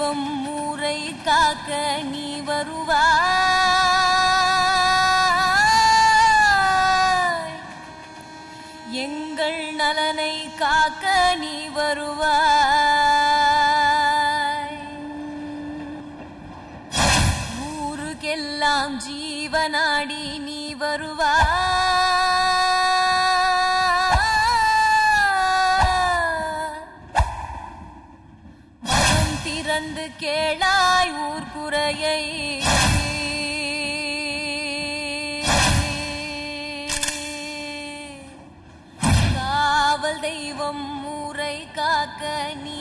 தெய்வம் ஊரை காக்க நீ வருவாய் எங்கள் நலனை காக்க நீ வருவாய் ஊருக்கெல்லாம் ஜீவனாடி நீ வருவாய் மனம் திறந்து கேளாய் ஊர் குறையை காவல் தெய்வம் ஊரை காக்க நீ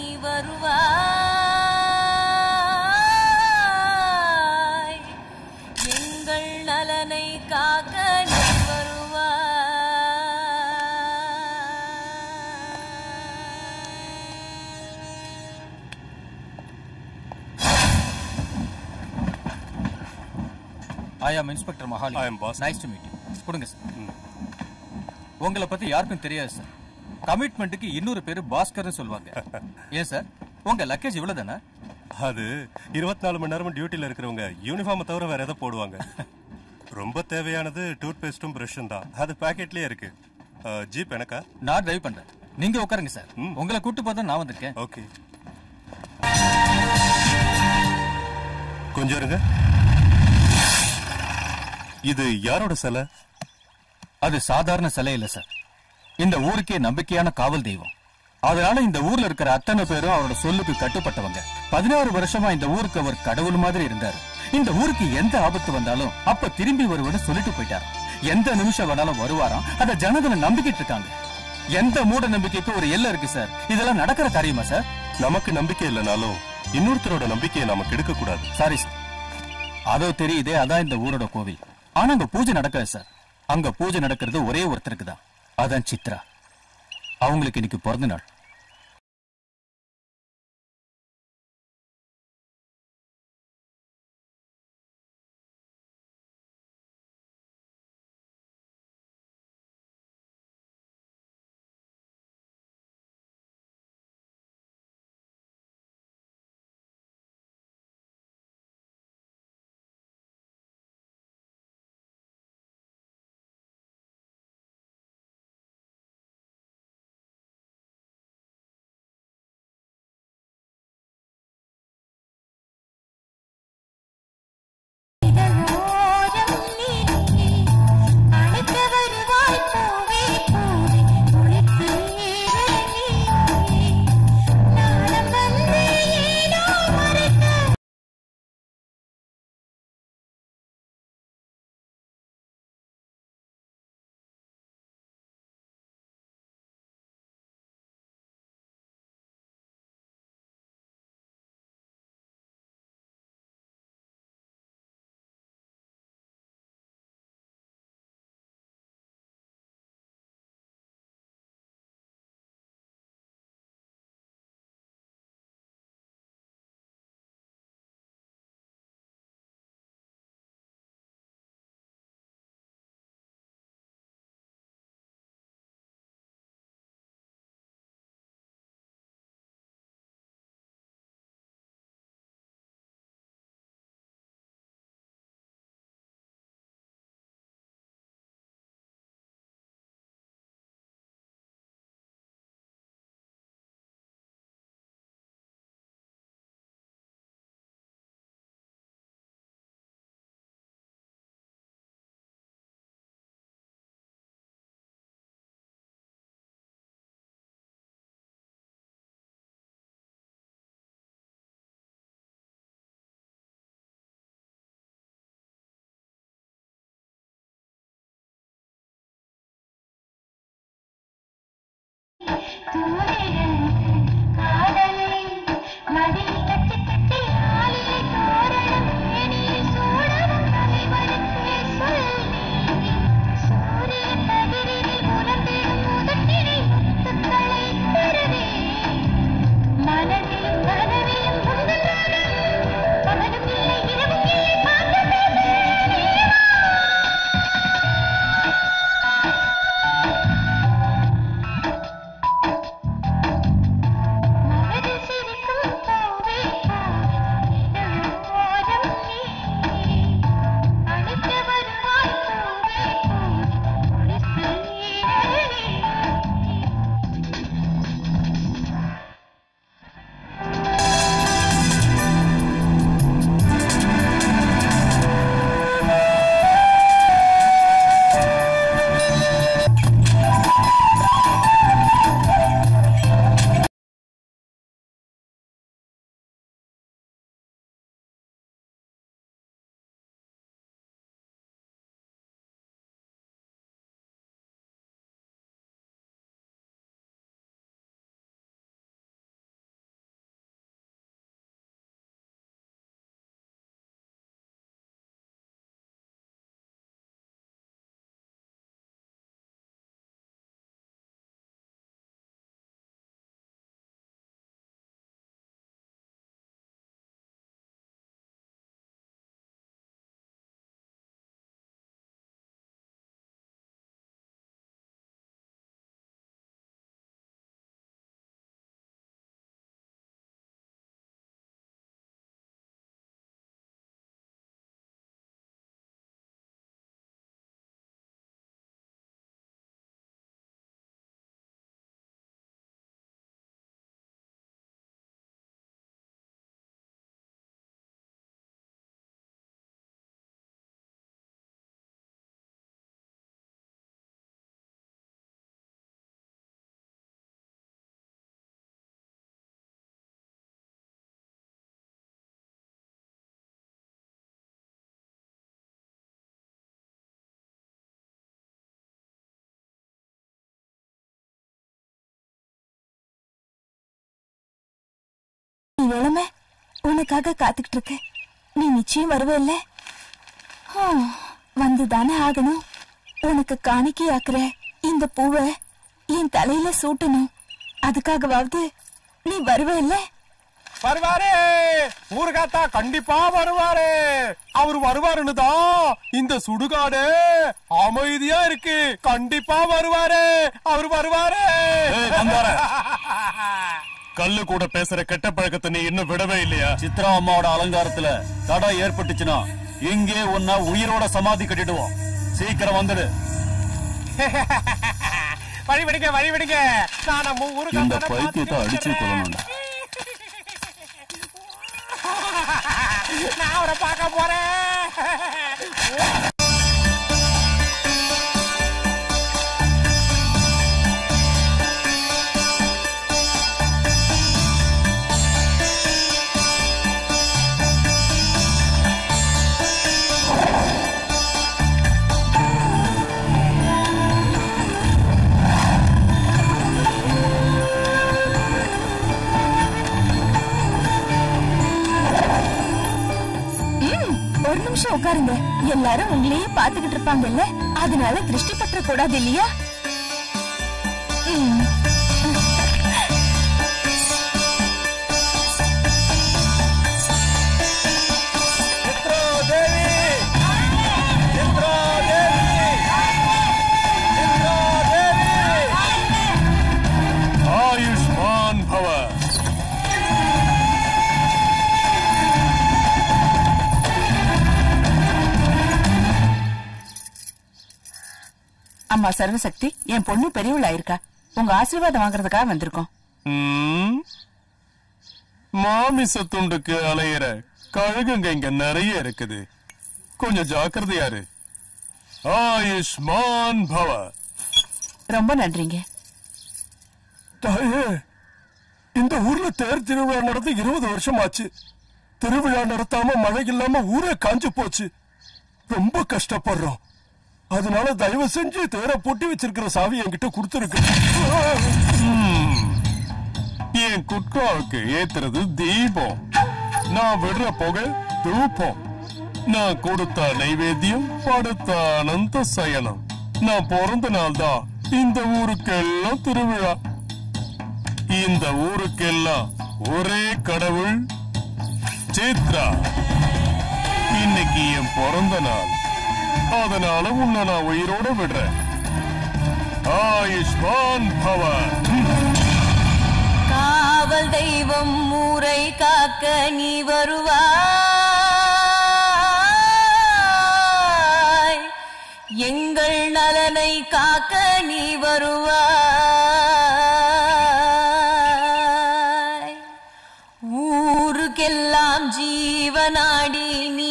வருவாய் எங்கள் நலனை காக்க நீ வருவாய் I am inspector Mahali I am boss. Nice to meet கொடுங்க சார் உங்களை பத்தி யாருக்கும் தெரியாது சார் கமிட்மெண்ட்டுக்கு இன்னொரு பேரு பாஸ்கர்னு சொல்லுவாங்க ஏன் சார் உங்க லக்கேஜ் இவ்வளவு தானே அது இருபத்தி நாலு மணி நேரமும் டியூட்டில இருக்கிறவங்க யூனிஃபார்மை தவிர வேற எதை போடுவாங்க ரொம்ப தேவையானது டூத் பேஸ்டும் பிரஷும் தான் அது பாக்கெட்லயே இருக்கு அஹ், ஜீப் எனக்கா நான் டிரைவ் பண்றேன் நீங்க உட்காருங்க சார் ம். உங்களை கூட்டு பார்த்தா நான் வந்திருக்கேன் ஓகே கொஞ்சம் இருங்க இது யாரோட சிலை அது சாதாரண சிலை இல்ல சார் இந்த ஊருக்கே நம்பிக்கையான காவல் தெய்வம் அதனால இந்த ஊர்ல இருக்கிற அத்தனை பேரும் அவரோட சொல்லுக்கு கட்டுப்பட்டவங்க பதினாறு வருஷமா இந்த ஊருக்கு அவர் கடவுள் மாதிரி இருந்தாரு இந்த ஊருக்கு எந்த ஆபத்து வந்தாலும் அப்ப திரும்பி வருவன்னு சொல்லிட்டு போயிட்டார் எந்த நிமிஷம் வேணாலும் வருவாராம் அத ஜனங்களை நம்பிக்கிட்டு இருக்காங்க எந்த மூட நம்பிக்கைக்கு ஒரு எல்லை இருக்கு சார் இதெல்லாம் நடக்கிற காரியமா சார் நமக்கு நம்பிக்கை இல்லைனாலும் இன்னொருத்தரோட நம்பிக்கையை நாம கெடுக்க கூடாது சாரி சார் அதோ தெரியுதே அதான் இந்த ஊரோட கோவில் ஆனா அங்க பூஜை நடக்காது சார் அங்க பூஜை நடக்கிறது ஒரே ஒருத்தருக்கு தான் அதான் சித்ரா அவங்களுக்கு இன்னைக்கு பிறந்த நாள் ஆ இளமை உனக்காக காத்துக்கிட்டு இருக்கு நீ நிச்சயம் வருவல்ல வந்துதானே ஆகணும் உனக்கு காணிக்கையாக்குற இந்த பூவை என் தலையில சூட்டணும் அதுக்காகவாவது நீ வருவல்ல வருவாரு ஊருகாத்தா கண்டிப்பா வருவாரு அவர் வருவாருன்னு தான் இந்த சுடுகாடு அமைதியா இருக்கு கண்டிப்பா வருவாரு அவர் வருவாரு கல்லு கூட பேசுற கெட்ட பழக்கத்தை நீ இன்னும் விடவே இல்லையா சித்ரா அம்மாவோட அலங்காரத்துல தடை ஏற்பட்டுச்சுன்னா இங்கே உன்னை உயிரோட சமாதி கட்டிடுவோம் சீக்கிரம் வந்துடு வழி விடுங்க வழி விடுங்க நான் நம்ம இந்த ஊருகாத்தான பைத்தியத்தை அடிச்சு கொள்ளணும்டா நான் அவரை பார்க்க போறேன் ம், ஒரு நிமிஷம் உட்காருங்க எல்லாரும் உங்களையே பாத்துக்கிட்டு இருப்பாங்கல்ல அதனால திருஷ்டி பற்ற கூடாது இல்லையா ம். சித்ரா தேவி சித்ரா தேவி சித்ரா தேவி ஆயுஷ்மான் பவ அம்மா சர்வசக்தி என் பொண்ணு பெரியவள் ஆயிருக்கா உங்க ஆசீர்வாதம் வாங்குறதுக்காக வந்திருக்கோம் ம். மாமிச துண்டுக்கு அலையிற கழுகுங்க இங்க நிறைய இருக்குது கொஞ்சம் ஜாக்கிரதையா இரு ஆயுஷ்மான் பவ ரொம்ப நன்றிங்க தாயே இந்த ஊர்ல தேர் திருவிழா நடந்து இருபது வருஷம் ஆச்சு திருவிழா நடத்தாம மழை இல்லாம ஊரே காஞ்சு போச்சு ரொம்ப கஷ்டப்படுறோம் அதனால தயவு செஞ்சு தேரை பூட்டி வச்சிருக்கிற சாவி என்கிட்ட கொடுத்துருக்கு என் குட்காவுக்கு ஏத்துறது தீபம் நான் விடுற புகை தூப்பம் நான் கொடுத்த நைவேத்தியம் படுத்த அனந்த சயனம் நான் பிறந்த நாள் தான் இந்த ஊருக்கெல்லாம் திருவிழா இந்த ஊருக்கெல்லாம் ஒரே கடவுள் சித்ரா இன்னைக்கு என் பிறந்த நாள் அதனால உன்னை நான் உயிரோட விடுறேன் ஆயுஷ்மான் பவன் காவல் தெய்வம் ஊரை காக்க நீ வருவாய் எங்கள் நலனை காக்க நீ வருவாய் ஊருக்கெல்லாம் ஜீவனாடி நீ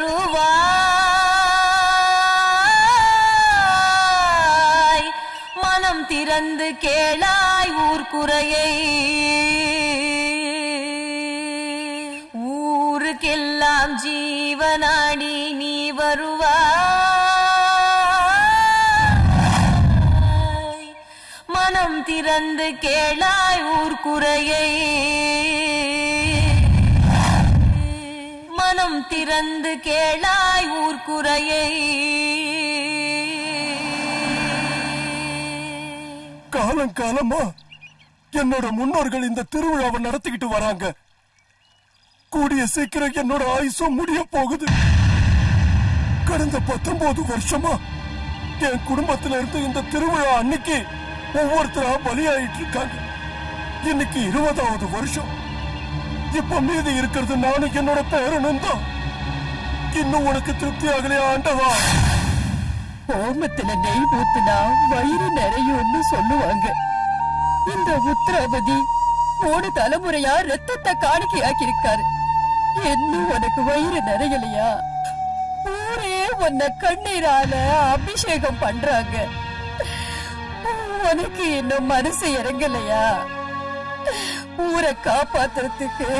வருவாய் மனம் திறந்து கேளாய் ஊர்க்குறையை ஊருக்கெல்லாம் ஜீவனாடி நீ வருவாய் மனம் திறந்து கேளாய் ஊர்க்குறையை மனம் திறந்து கேளாய் ஊர்க்குறையை காலம் காலமா என்னோட முன்னோர்கள் இந்த திருவிழாவை நடத்திக்கிட்டு வராங்க கூடிய சீக்கிரம் என்னோட ஆயுசும் முடிய போகுது கடந்த பத்தொன்பது வருஷமா என் குடும்பத்துல இருந்து இந்த திருவிழா அன்னைக்கு ஒவ்வொருத்தரா பலியாயிட்டு இருக்காங்க இன்னைக்கு இருபதாவது வருஷம் இப்ப மீதி இருக்கிறது நானும் என்னோட பேரனும் தான் இன்னும் உனக்கு திருப்தி ஆகலையா ஆண்டவா ஹோமத்துல நெய் ஊத்துனா வயிறு நிறையும்னு சொல்லுவாங்க இந்த உத்தராபதி மூணு தலைமுறையா ரத்தத்தை காணிக்கையாக்கி இருக்காரு இன்னும் உனக்கு வயிறு நிறையலையா ஊரே உன்னை கண்ணீரால அபிஷேகம் பண்றாங்க உனக்கு இன்னும் மனசு இறங்கலையா ஊரை காப்பாத்துறதுக்கு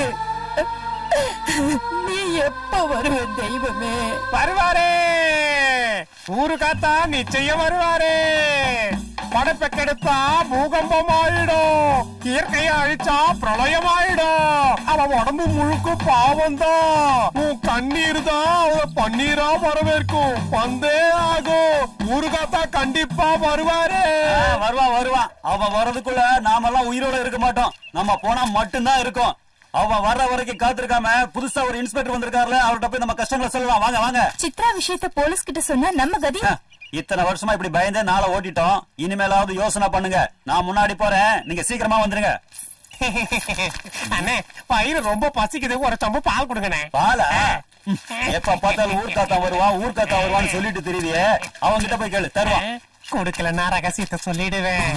நீ எப்ப வருவ தெய்வமே வருவாரே ஊரு காத்தா நிச்சயம் வருவாரே படைப்பை கெடுத்தா பூகம்பம் ஆயிடும் இயற்கையை அழிச்சா பிரளயம் ஆயிடும் அவன் உடம்பு முழுக்க பாவம் தான் உன் கண்ணீர் தான் அவ பன்னீரா வரவேற்கும் வந்தே ஆகும் முருகாத்தா கண்டிப்பா வருவாரு ஆ, வருவான் வருவான் அவன் வர்றதுக்குள்ள நாமெல்லாம் உயிரோட இருக்க மாட்டோம் நம்ம போனா மட்டும்தான் இருக்கும் அவன் வர்ற வரைக்கும் காத்திருக்காம புதுசா ஒரு இன்ஸ்பெக்டர் வந்திருக்காருல அவர்கிட்ட போய் நம்ம கஷ்டங்களை சொல்லலாம் வாங்க வாங்க சித்ரா விஷயத்த போலீஸ் கிட்ட சொன்னா நம்ம கதி ஆ, இத்தனை வருஷமா இப்படி பயந்தே நாளை ஓட்டிட்டோம் இனிமேலாவது யோசனை பண்ணுங்க நான் முன்னாடி போறேன் நீங்க சீக்கிரமா வந்துருங்க அண்ணே பயிர் ரொம்ப பசிக்குது ஒரு சம்பு பால் கொடுங்கண்ணே பால எப்ப பார்த்தாலும் ஊர்க்காத்தான் வருவான் ஊர்க்காத்தான் வருவான்னு சொல்லிட்டு தெரியுதே அவங்க கிட்ட போய் கேளு தருவான் கொடுக்கலன்னா ரகசியத்தை சொல்லிடுவேன்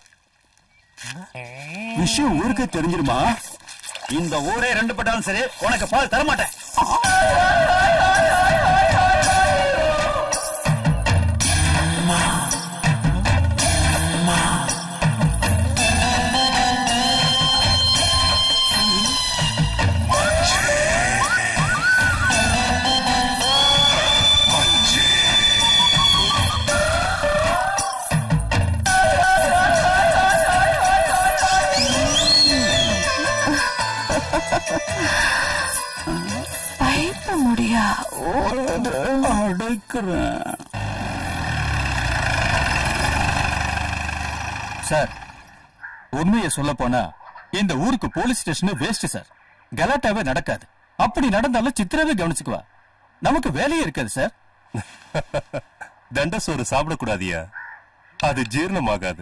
விஷயம் ஊருக்கு தெரிஞ்சிருமா இந்த ஊரே ரெண்டு பட்டாலும் சரி உனக்கு பால் தரமாட்டேன் பயப்பட முடியா அடைக்கிறேன் சார் உண்மையை சொல்ல போனா இந்த ஊருக்கு போலீஸ் ஸ்டேஷன் வேஸ்ட் சார் கலாட்டாவே நடக்காது அப்படி நடந்தாலும் சித்திரவே கவனிச்சுக்குவா நமக்கு வேலையே இருக்காது சார் தண்ட சோறு சாப்பிடக்கூடாதியா அது ஜீரணமாகாது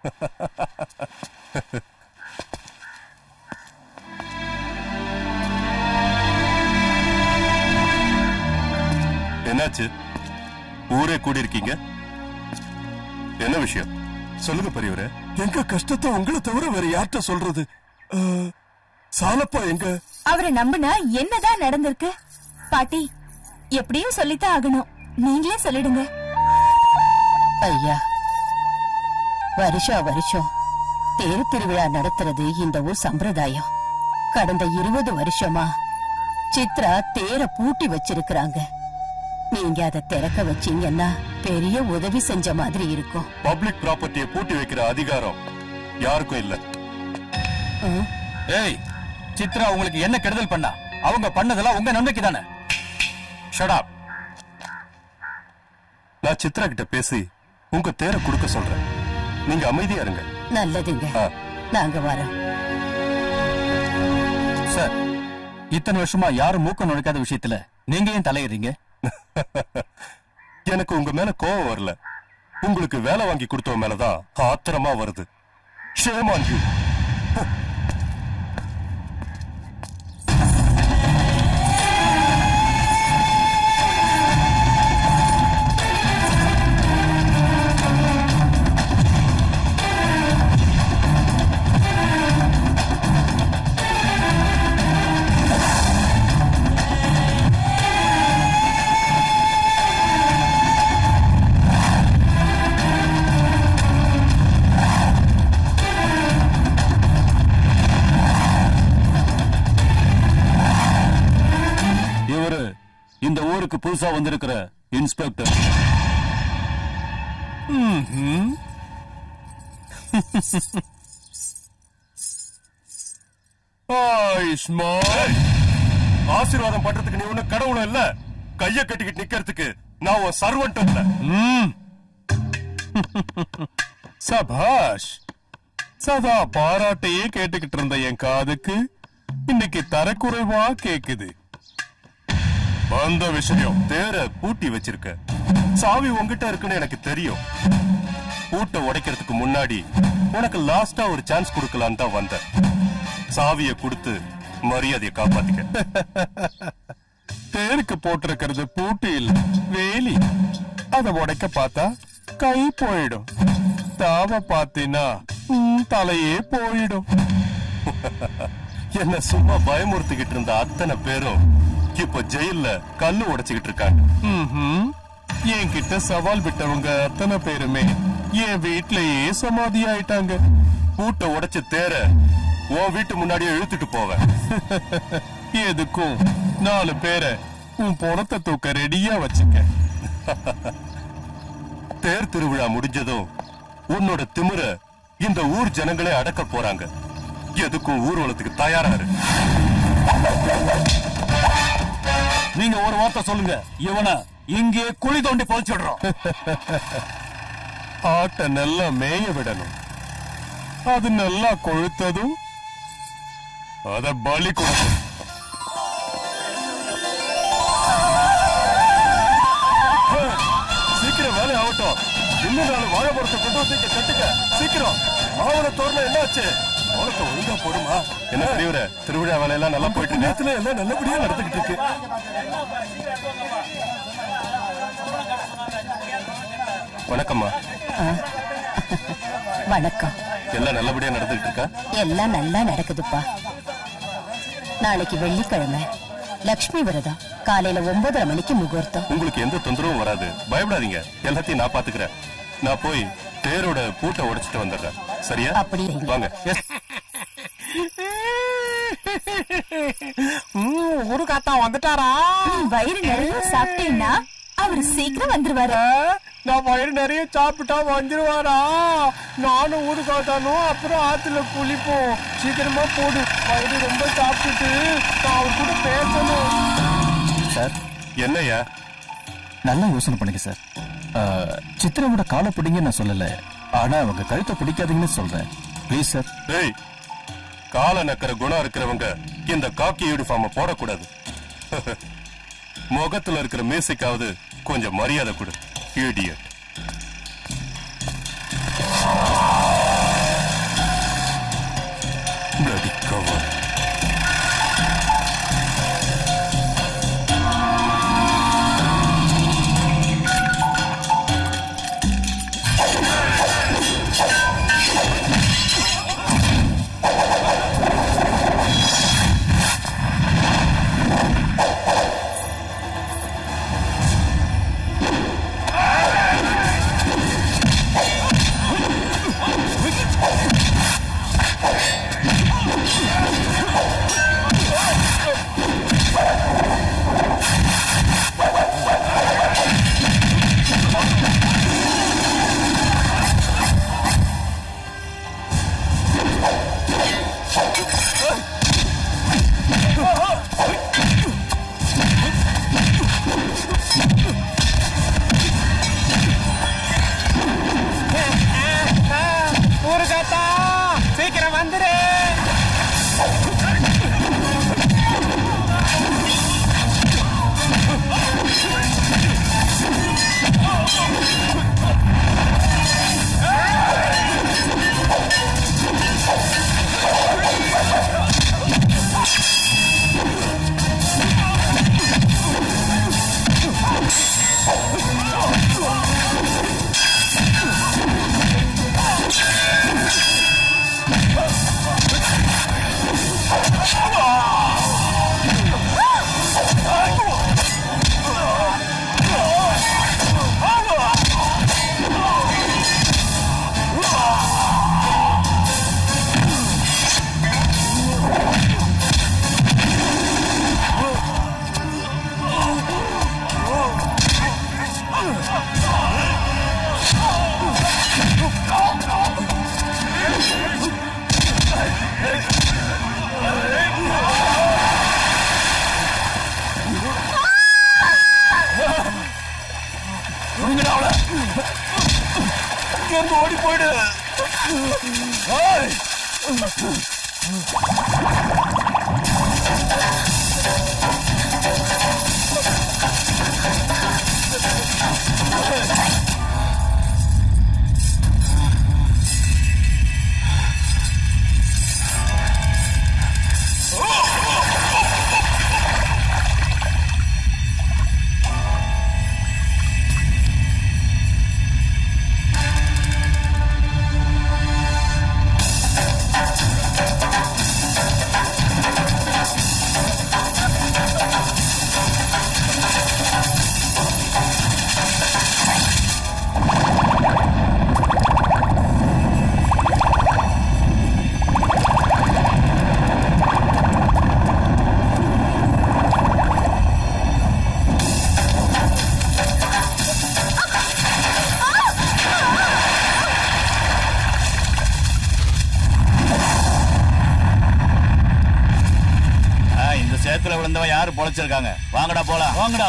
என்னாச்சு ஊரே கூடியிருக்கீங்க என்ன விஷயம் சொல்லுங்க பெரியவரே எங்க கஷ்டத்தை உங்களை தவிர வேற யார்கிட்ட சொல்றது அஹ், சாலப்பா எங்க அவரை நம்பினா என்னதான் நடந்திருக்கு பாட்டி எப்படியும் சொல்லித்தான் ஆகணும் நீங்களே சொல்லிடுங்க ஐயா வருஷா வருஷம் தேர் திருவிழா நடத்துறது இந்த ஊர் சம்பிரதாயம் கடந்த இருபது வருஷமா சித்ரா தேர பூட்டி வச்சிருக்கிறாங்க நீங்க அதை திறக்க வச்சீங்கன்னா பெரிய உதவி செஞ்ச மாதிரி இருக்கும் பப்ளிக் ப்ராப்பர்ட்டியை பூட்டி வைக்கிற அதிகாரம் யாருக்கும் இல்ல ம், ஏய் சித்ரா உங்களுக்கு என்ன கெடுதல் பண்ணா அவங்க பண்ணதெல்லாம் உங்க நன்மைக்கு தானே ஷடாப் நான் சித்ரா கிட்ட பேசி உங்க தேரை கொடுக்க சொல்றேன் நீங்க அமைதியா இருங்க நல்லதுங்க ஆ. நாங்க வரோம் சார் இத்தனை வருஷமா யாரும் மூக்க நுழைக்காத விஷயத்துல நீங்க ஏன் தலையிடுறீங்க எனக்கு உங்க மேல கோவம் வரல உங்களுக்கு வேலை வாங்கி கொடுத்தவன் மேலதான் ஆத்திரமா வருது Shame on you. இவரு இந்த ஊருக்கு புதுசா வந்திருக்கிற இன்ஸ்பெக்டர் ஆயுஷ்மான் ஆசீர்வாதம் பண்றதுக்கு நீ ஒண்ணு கடவுளும் இல்ல கைய கட்டிக்கிட்டு நிக்கிறதுக்கு நான் உன் சர்வன்ட் இல்ல சபாஷ் சதா பாராட்டையே கேட்டுக்கிட்டு இருந்த என் காதுக்கு இன்னைக்கு தரக்குறைவா கேக்குது வந்த விஷயம் தேர பூட்டி வச்சிருக்க சாவி உன்கிட்ட இருக்குன்னு எனக்கு தெரியும் பூட்டை உடைக்கிறதுக்கு முன்னாடி உனக்கு லாஸ்டா ஒரு சான்ஸ் கொடுக்கலான்னு தான் வந்தேன் சாவிய கொடுத்து மரியாதையை காப்பாத்திக்க தேருக்கு போட்டிருக்கிறது பூட்டு இல்ல வேலி அத உடைக்க பார்த்தா கை போயிடும் தாவ பாத்தீனா உம், தலையே போயிடும் என்ன சும்மா பயமுறுத்திக்கிட்டு இருந்த அத்தனை பேரும் இப்ப ஜெயில்ல கல்லு உடைச்சுக்கிட்டு இருக்காங்க ம்ஹும். என்கிட்ட சவால் விட்டவங்க அத்தனை பேருமே என் வீட்லயே சமாதி ஆயிட்டாங்க பூட்டை உடைச்சு தேர உன் வீட்டு முன்னாடியே இழுத்துட்டு போவேன் எதுக்கும் நாலு பேரை உன் பணத்தை தூக்க ரெடியா வச்சுக்க தேர் திருவிழா முடிஞ்சதும் உன்னோட திமிர இந்த ஊர் ஜனங்களே அடக்க போறாங்க எதுக்கும் ஊர்வலத்துக்கு தயாரா இரு நீங்க ஒரு வார்த்தை சொல்லுங்க இவனை இங்கே குழி தோண்டி புதைச்சிடுறோம் ஆட்டை நல்லா மேய விடணும் அது நல்லா கொழுத்ததும் அத பலி கொடுக்கணும் சீக்கிரம் வேலை ஆகட்டும் இன்னும் நாலு வாழை மரத்தை கொண்டு வந்து இங்க கட்டுக்க சீக்கிரம் மாவன தோரணம் என்னாச்சு மாவனத்தை ஒழுங்கா போடுமா என்ன பெரியவர திருவிழா வேலையெல்லாம் நல்லா போயிட்டு இருக்கு நேரத்துல எல்லாம் நல்லபடியா நடந்துகிட்டு இருக்கு வணக்கம்மா வணக்கம் எல்லாம் நல்லபடியா நடந்துகிட்டு இருக்கா எல்லாம் நல்லா நடக்குதுப்பா நாளைக்கு வெள்ளிக்கிழமை லக்ஷ்மி விரதம் காலையில ஒன்பதரை மணிக்கு முகூர்த்தம் உங்களுக்கு எந்த தொந்தரவும் வராது பயப்படாதீங்க எல்லாத்தையும் நான் பாத்துக்கிறேன் நான் போய் தேரோட பூட்டை உடைச்சிட்டு வந்துடுறேன் சரியா அப்படி வைங்க. வாங்க ஊருக்காத்தான் வந்துட்டாரா நீ வயிறு நிறைய சாப்பிட்டேன்னா அவர் சீக்கிரம் வந்துருவாரு நான் வயிறு நிறைய சாப்பிட்டா வந்துருவாரா நானும் ஊருக்காத்தானும் அப்புறம் ஆத்துல குளிப்போம் சீக்கிரமா போடு வயிறு ரொம்ப சாப்பிட்டுட்டு நான் அவர் கூட பேசணும் சார் என்னய்யா நல்லா யோசனை பண்ணுங்க சார் ஆஹ், சித்ராவோட காலை பிடிங்க நான் சொல்லல ஆனா அவங்க கழுத்தை பிடிக்காதீங்கன்னு சொல்றேன் ப்ளீஸ் சார் ஏய் கால நக்கிற குணம் இருக்கிறவங்க இந்த காக்கி யூனிஃபார்ம போடக்கூடாது முகத்துல இருக்கிற மீசைக்காவது கொஞ்சம் மரியாதை கொடு இடியட் நடிக்கவா ஊருக்காத்தா சீக்கிரம் வந்துரு இருந்து ஓடி போயிடு ஏய்! ஆ சேத்துல விழுந்தவன் யாரு பொழைச்சிருக்காங்க வாங்கடா போலாம் வாங்கடா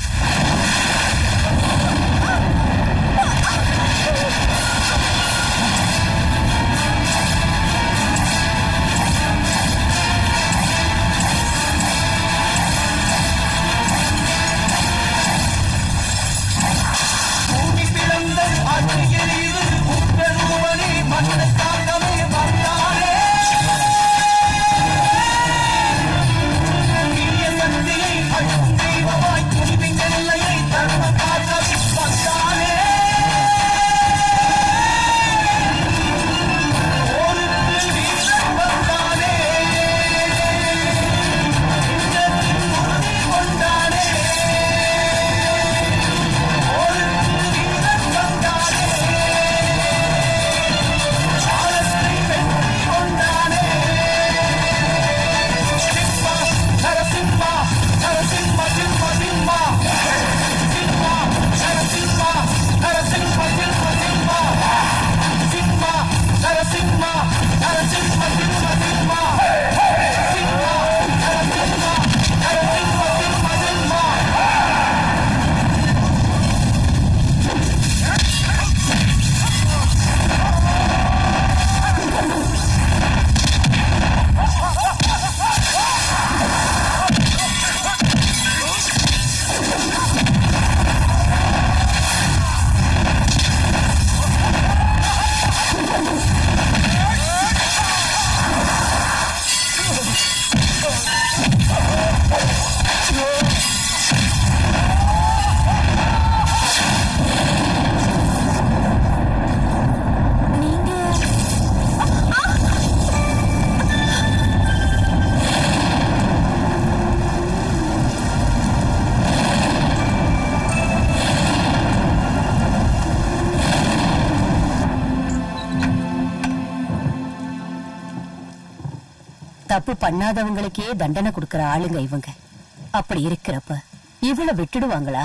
தப்பு பண்ணாதவங்களுக்கே தண்டனை கொடுக்கற ஆளுங்க இவங்க அப்படி இருக்கிறப்ப இவளை விட்டுடுவாங்களா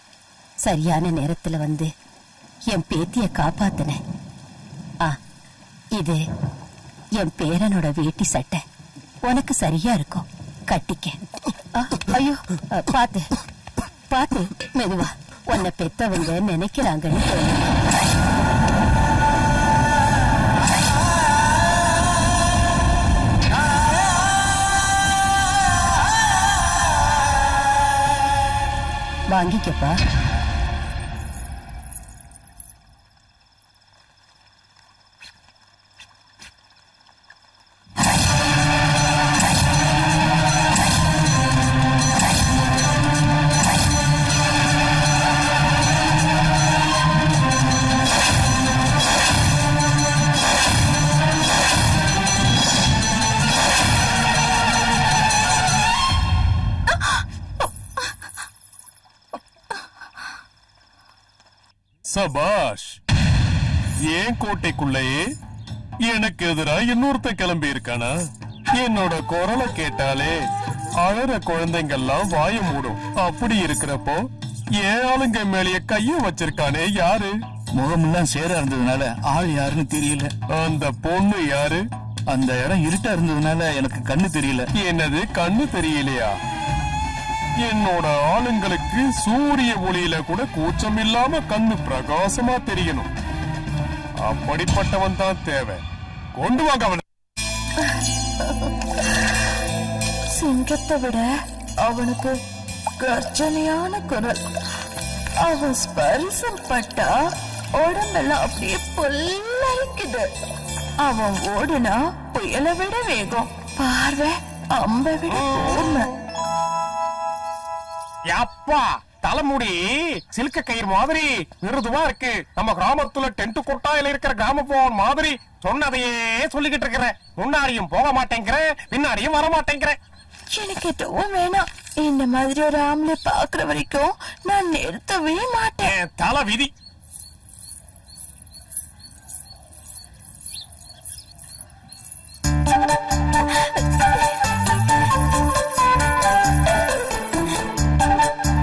சரியான நேரத்துல வந்து என் பேத்திய காப்பாத்தின ஆ இது என் பேரனோட வேட்டி சட்டை உனக்கு சரியா இருக்கும் கட்டிக்க ஆ, ஐயோ அ, பாத்து பாத்து மெதுவா உன்னை பெத்தவங்க நினைக்கிறாங்கன்னு தோணுது வாங்கிக்கப்பா சபாஷ் ஏன் கோட்டைக்குள்ளேயே எனக்கு எதிரா இன்னொருத்த கிளம்பி இருக்கானா என்னோட குரலை கேட்டாலே அழற குழந்தைங்கெல்லாம் வாய மூடும் அப்படி இருக்கிறப்போ ஏன் ஆளுங்க மேலேயே கைய வச்சிருக்கானே யாரு முகமெல்லாம் சேரா இருந்ததுனால ஆள் யாருன்னு தெரியல அந்த பொண்ணு யாரு அந்த இடம் இருட்டா இருந்ததுனால எனக்கு கண்ணு தெரியல என்னது கண்ணு தெரியலையா என்னோட ஆளுங்களுக்கு சூரிய ஒளியில கூட கூச்சம் இல்லாம கண்ணு பிரகாசமா தெரியணும் அப்படிப்பட்டவன் தான் தேவை கொண்டு வாங்க அவனை சிங்கத்தை விட அவனுக்கு கர்ஜனையான குரல் அவன் ஸ்பர்சம் பட்டா உடம்பெல்லாம் அப்படியே புல்லரிக்குது அவன் ஓடுனா புயலை விட வேகம் பார்வை அம்பை விட கூர்மை அப்பா தலைமுடி சில்க கயிறு மாதிரி மிருதுவா இருக்கு நம்ம கிராமத்துல டென்ட் கொட்டாயில இருக்கிற கிராமபோன் மாதிரி சொன்னதையே சொல்லிக்கிட்டு இருக்கிறேன் முன்னாடியும் போக மாட்டேங்கிறேன் பின்னாடியும் வர மாட்டேங்கிறேன் எனக்கு எதுவும் வேணாம் இந்த மாதிரி ஒரு ஆம்பளை பாக்குற வரைக்கும் நான் நிறுத்தவே மாட்டேன் என் தலை விதி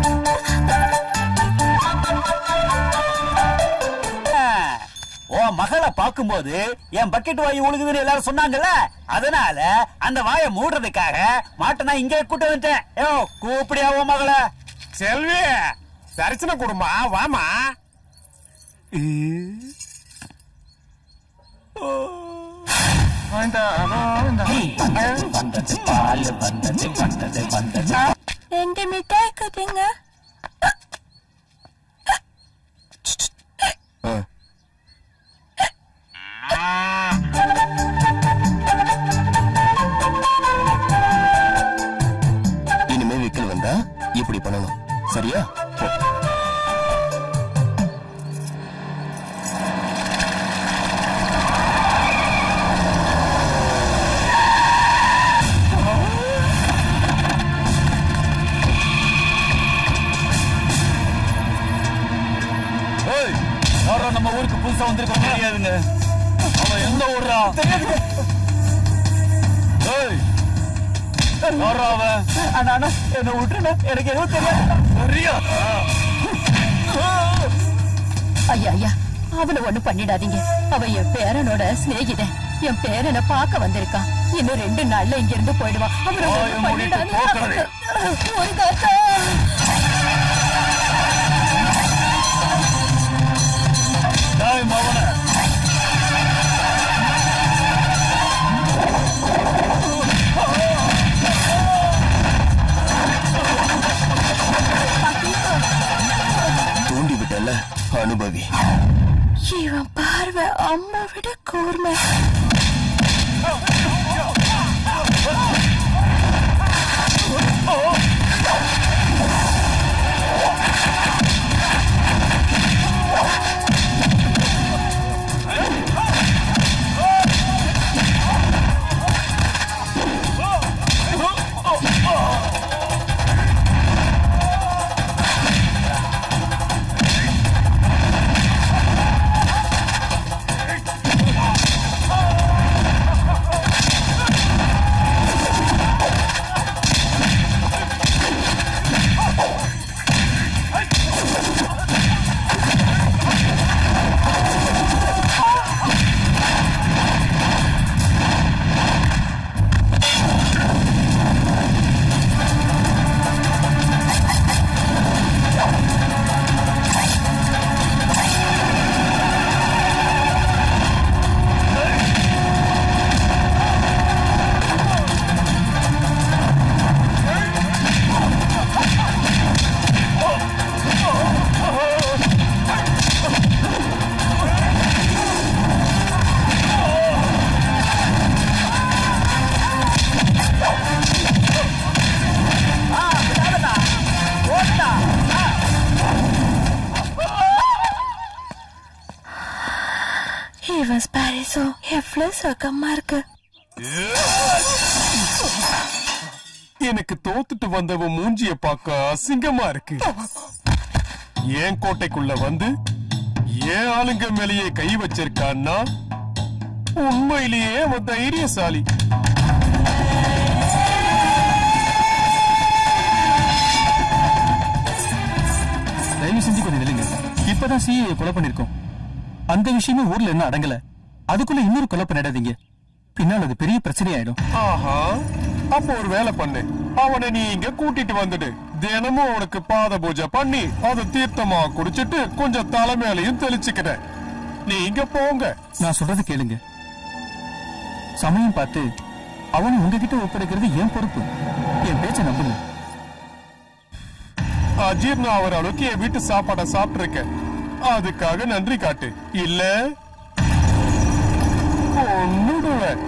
ஓ மக மகளை பார்க்கும்போது என் பக்கெட் வாயு உழுகுதுன்னு எல்லாரும் சொன்னாங்கல்ல அதனால அந்த வாயை மூடுறதுக்காக மாட்டை நான் இங்கே கூட்டு வந்துட்டேன் யோ கூப்பிடியா உன் மகளை செல்வி தரிசன குடுமா வாமா ரெண்டு மிட்டாய் குடிங்க இனிமே விக்கல் வந்தா இப்படி பண்ணணும் சரியா போ. ஏய், யாரோ நம்ம ஊருக்கு புதுசா வந்திருக்க தெரியாதுங்க அவன் எந்த ஊர்ரா தெரியாதுங்க ஏய் யாரா அவன் அண்ணா அண்ணா என்ன விட்டுருண்ணா எனக்கு எதுவும் தெரியாது தெரியா ஐயா ஐயா அவனை ஒண்ணு பண்ணிடாதீங்க அவன் என் பேரனோட சிநேகிதன் என் பேரனை பார்க்க வந்திருக்கான் இன்னும் ரெண்டு நாள்ல இங்க இருந்து போயிடுவான் அவனை வாயை ஒண்ணும் மூடிட்டு பண்ணிடாதீங்க. போக்காதே. ஒரு தாத்தா டேய் மவன தூண்டி விட்டல அனுபவி இவன் பார்வை அம்மா விட கூர்மை இவன் ஸ்பாரிஸோ எவ்வளவு சுகமா இருக்கு எனக்கு தோத்துட்டு வந்தவன் மூஞ்சிய பார்க்க அசிங்கமா இருக்கு ஏன் கோட்டைக்குள்ள வந்து ஏன் ஆளுங்க மேலேயே கை வச்சிருக்கான்னா உண்மையிலேயே அவன் தைரியசாலி தயவு செஞ்சு கொஞ்சம் நில்லுங்க இப்பதான் சிஏ கொலை பண்ணிருக்கோம் அந்த விஷயமே ஊர்ல என்ன அடங்கல அதுக்குள்ள இன்னொரு கொலை பண்ணிடாதீங்க பின்னால் அது பெரிய பிரச்சனை ஆயிடும் ஆஹா அப்ப ஒரு வேலை பண்ணு அவனை நீ இங்க கூட்டிட்டு வந்துடு தினமும் அவனுக்கு பாத பூஜை பண்ணி அதை தீர்த்தமா குடிச்சிட்டு கொஞ்சம் தலைமையிலையும் தெளிச்சுக்கிற நீங்க போங்க நான் சொல்றதை கேளுங்க சமயம் பார்த்து அவனை உங்ககிட்ட ஒப்படைக்கிறது என் பொறுப்பு என் பேச்சை நம்புங்க அஜீர்ணம் ஆகிற அளவுக்கு என் வீட்டு சாப்பாடை சாப்பிட்டு அதுக்காக நன்றி காட்டு இல்ல கொன்னுடுவேன்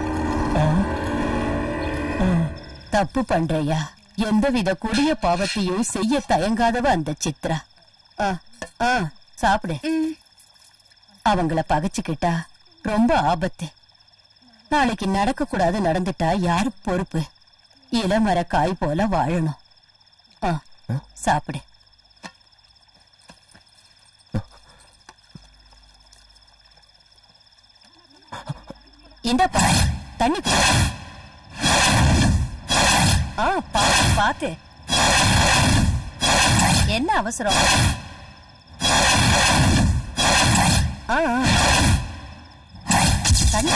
தப்பு பண்றையா எந்தவித கொடிய பாவத்தையும் செய்ய தயங்காதவ அந்த சித்ரா ஆ, ஆ, சாப்பிடு அவங்கள பகைச்சுக்கிட்டா ரொம்ப ஆபத்து நாளைக்கு நடக்க கூடாது நடந்துட்டா யாரு பொறுப்பு இளமர காய் போல வாழணும் ஆ, சாப்பிடு இந்தாப்பா தண்ணி குடி ஆ பாத்து பாத்து என்ன அவசரம் ஆ ஆ. தண்ணி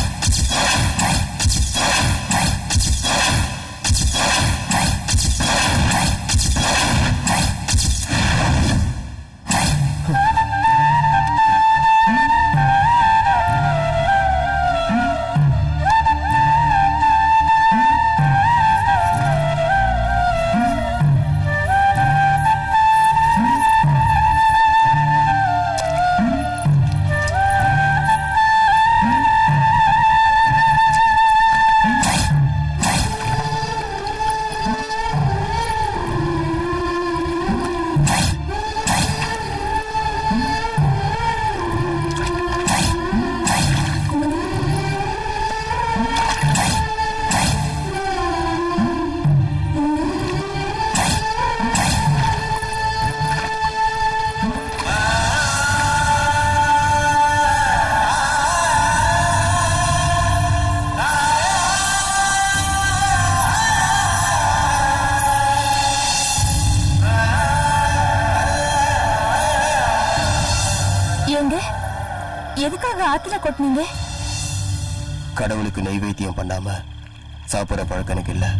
ஏங்க எதுக்காக ஆத்துல கொட்டினீங்க கடவுளுக்கு நைவேத்தியம் பண்ணாம சாப்பிடுற பழக்கம் எனக்கு இல்ல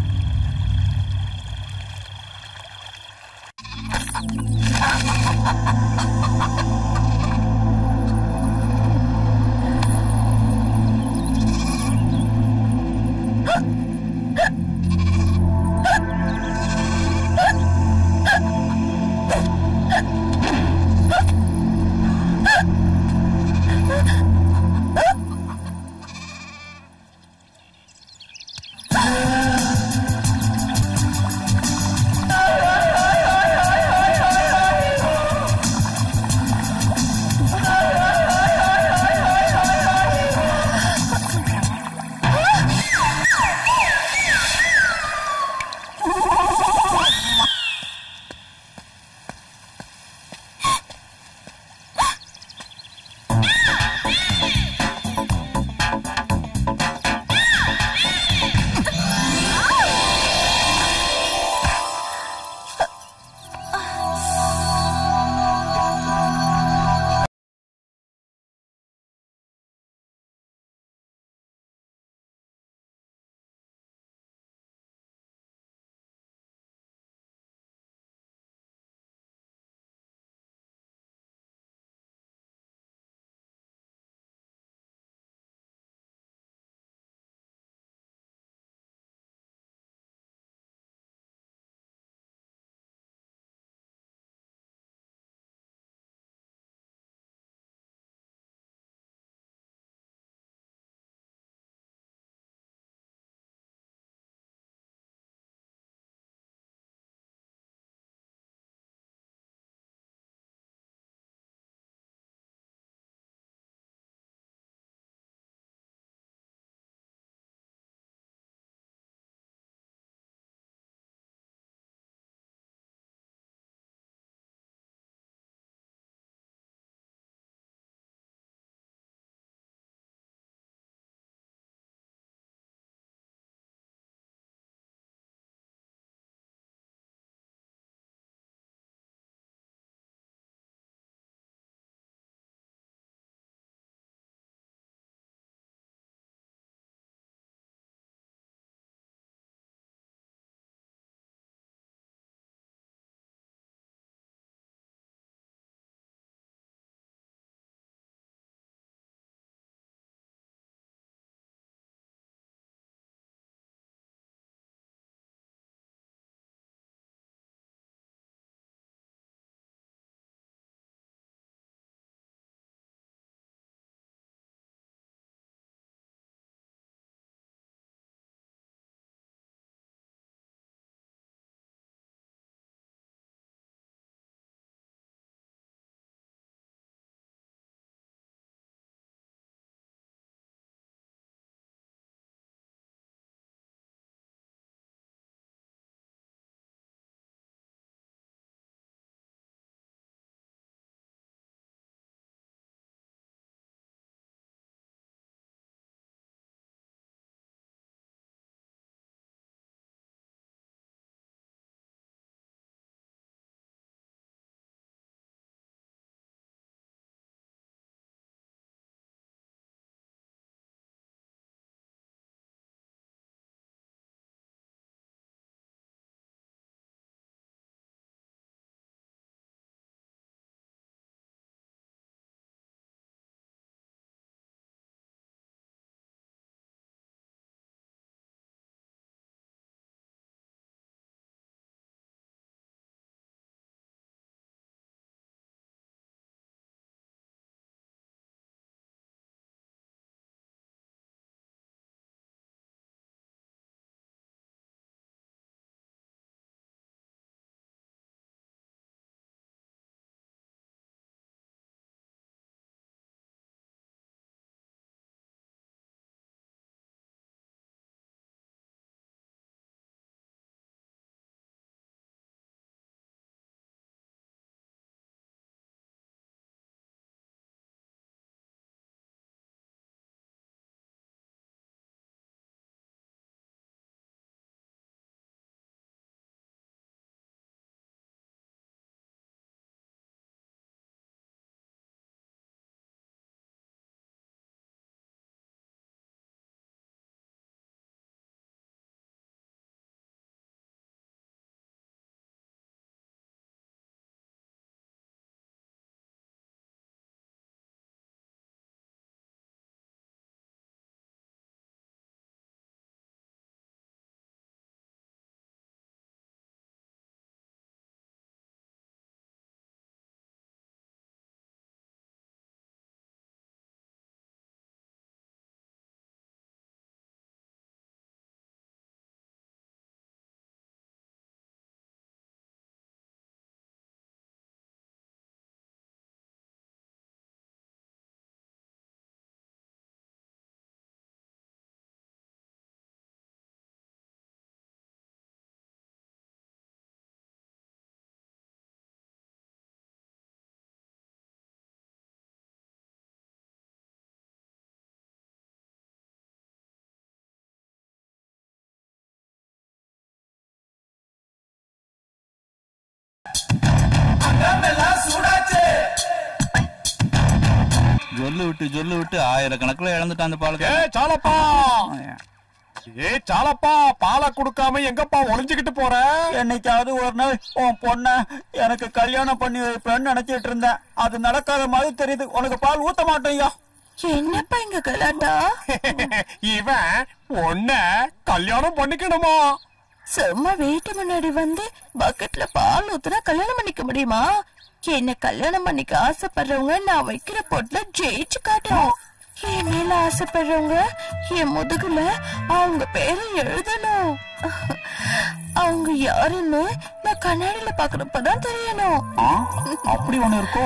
ஜொல்லு விட்டு ஜொல்லு விட்டு ஆயிரக்கணக்கில் இழந்துட்டான் அந்த பாலத்தை ஏ சாலப்பா ஏ சாலப்பா பாலை கொடுக்காம எங்கப்பா ஒளிஞ்சுக்கிட்டு போற என்னைக்காவது ஒரு நாள் உன் பொண்ண எனக்கு கல்யாணம் பண்ணி வைப்பேன்னு நினைச்சிட்டு இருந்தேன் அது நடக்காத மாதிரி தெரியுது உனக்கு பால் ஊத்த மாட்டேயா என்னப்பா இங்க கலாட்டா இவன் பொண்ண கல்யாணம் பண்ணிக்கணுமா சும்மா வீட்டு முன்னாடி வந்து பக்கெட்ல பால் ஊத்துனா கல்யாணம் பண்ணிக்க முடியுமா என்ன கல்யாணம் பண்ணிக்க ஆசைப்படுறவங்க நான் வைக்கிற பொட்டுல ஜெயிச்சு காட்டணும் என் மேல ஆசைப்படுறவங்க என் முதுகுல அவங்க பேரை எழுதணும் அவங்க யாருன்னு நான் கண்ணாடியில பாக்குறப்பதான் தெரியணும் அப்படி ஒண்ணு இருக்கோ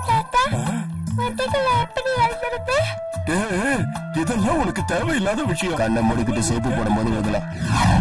எப்படி எழுதுறது ஏய், இதெல்லாம் உனக்கு தேவையில்லாத விஷயம் கண்ணை மூடிக்கிட்டு சோப்பு போடும்போது எழுதலாம்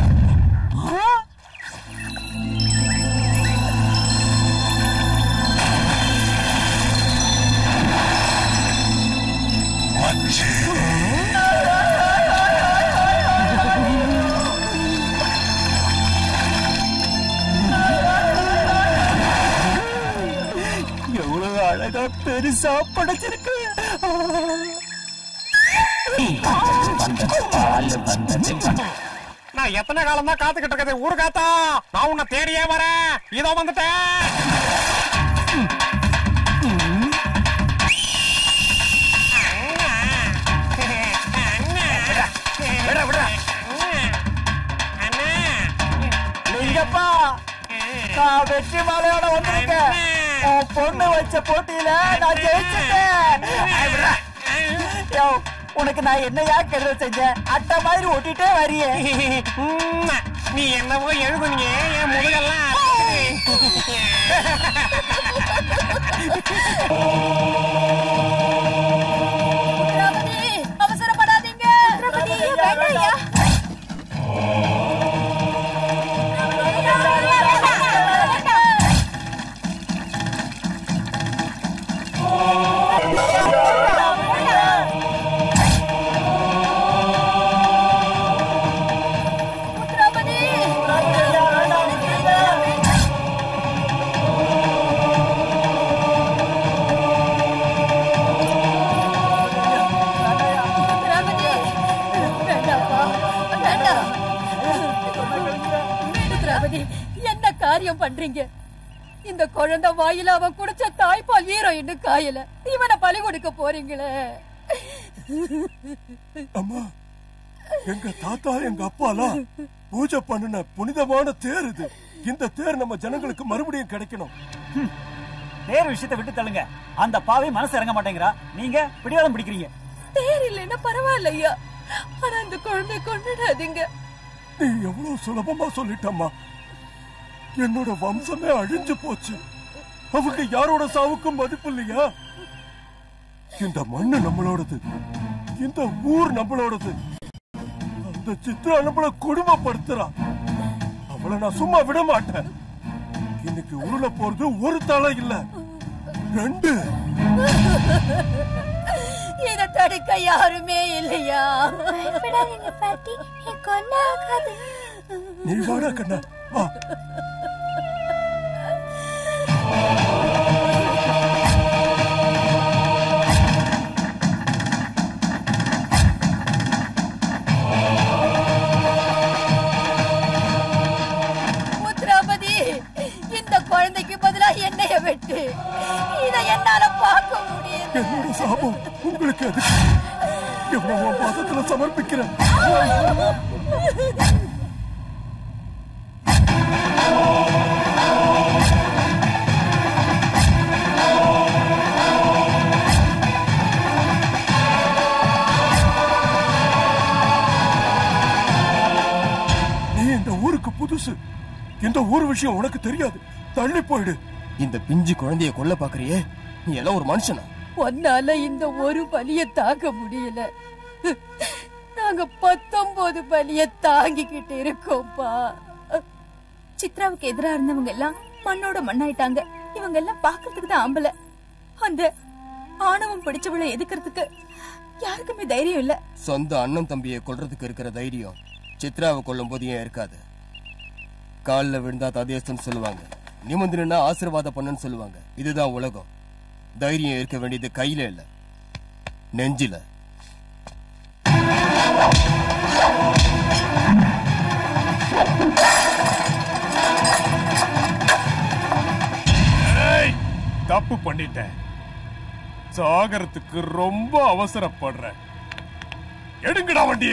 எவ்வளவு அழகா பெருசா படைச்சிருக்கு நான் எத்தனை காலம் தான் காத்துக்கிட்டு இருக்கிறது ஊரு காத்தா நான் உன்னை தேடியே வரேன் இதோ வந்துட்டேன் விட, விட. லிங்கப்பா நான் வெற்றி மாலையோட வந்திருக்கேன் உன் பொண்ணு வச்ச போட்டியில நான் ஜெயிச்சிட்டேன் ஐ, விட்றா. யோ, உனக்கு நான் என்னையா கெடுதல் செஞ்சேன் அட்டை மாதிரி ஒட்டிட்டே வரியே உம், நீ என்னவோ எழுதுனீங்க என் முதுகெல்லாம் அவசரப்படாதீங்க வேண்டாயா திரௌபதி என்ன காரியம் பண்றீங்க இந்த குழந்தை வாயில அவன் குடிச்ச தாய்ப்பால் ஹீரோயின் காயல இவனை பலி கொடுக்க போறீங்களே அம்மா எங்க தாத்தா எங்க அப்பாலாம் பூஜை பண்ணின புனிதமான தேர் இது இந்த தேர் நம்ம ஜனங்களுக்கு மறுபடியும் கிடைக்கணும் வேற விஷயத்தை விட்டு தள்ளுங்க அந்த பாவை மனசு இறங்க மாட்டேங்கிறா நீங்க பிடிவாதம் பிடிக்கிறீங்க தேர் இல்லைன்னா பரவாயில்லையா ஆனா அந்த குழந்தை கொண்டுடாதீங்க நீ எவ்வளவு சுலபமா சொல்லிட்டம்மா என்னோட வம்சமே அழிஞ்சு போச்சு அவங்க யாரோட சாவுக்கும் மதிப்பு இல்லையா இந்த மண்ணு நம்மளோடது இந்த ஊர் நம்மளோடது அந்த சித்ரா நம்மள கொடுமைப்படுத்துறா அவளை நான் சும்மா விட மாட்டேன் இன்னைக்கு உருள போறது ஒரு தலை இல்ல ரெண்டு இத தடுக்க யாருமே இல்லையா பயப்படாதீங்க பாட்டி என் கொண்டா ஆகாது நீ வாடா கண்ணா வா முத்ராபதி இந்த குழந்தைக்கு பதிலா என்னைய வெட்டு இத என்னால பார்க்க முடியுது என்னோட சாபம் உங்களுக்கு எதுக்கு எவ்வளவு பாதத்துல சமர்ப்பிக்கிறேன் நீ இந்த ஊருக்கு புதுசு இந்த ஊர் விஷயம் உனக்கு தெரியாது தள்ளி போயிடு இந்த பிஞ்சு குழந்தைய கொல்ல பாக்குறியே நீ எல்லாம் ஒரு மனுஷனா ஒன்னால இந்த ஒரு பலிய தாங்க முடியல நாங்க பத்தொன்பது பலிய தாங்கிக்கிட்டு இருக்கோம்ப்பா சித்ராவுக்கு எதிரா இருந்தவங்க எல்லாம் மண்ணோட மண்ணாயிட்டாங்க இவங்க எல்லாம் பாக்குறதுக்கு தான் ஆம்பளை அந்த ஆணவம் பிடிச்சவளை எதுக்கிறதுக்கு யாருக்குமே தைரியம் இல்ல சொந்த அண்ணன் தம்பியை கொல்றதுக்கு இருக்கிற தைரியம் சித்ராவை கொல்லும் போது ஏன் இருக்காது காலில் விழுந்தா ததேசம் சொல்லுவாங்க நிமிர்ந்து நின்னா ஆசீர்வாதம் பண்ணுன்னு சொல்லுவாங்க இதுதான் உலகம் தைரியம் இருக்க வேண்டியது கையில இல்ல நெஞ்சில ஏய், தப்பு பண்ணிட்டேன் சாகரத்துக்கு ரொம்ப அவசரப்படுறேன் எடுங்கடா வண்டிய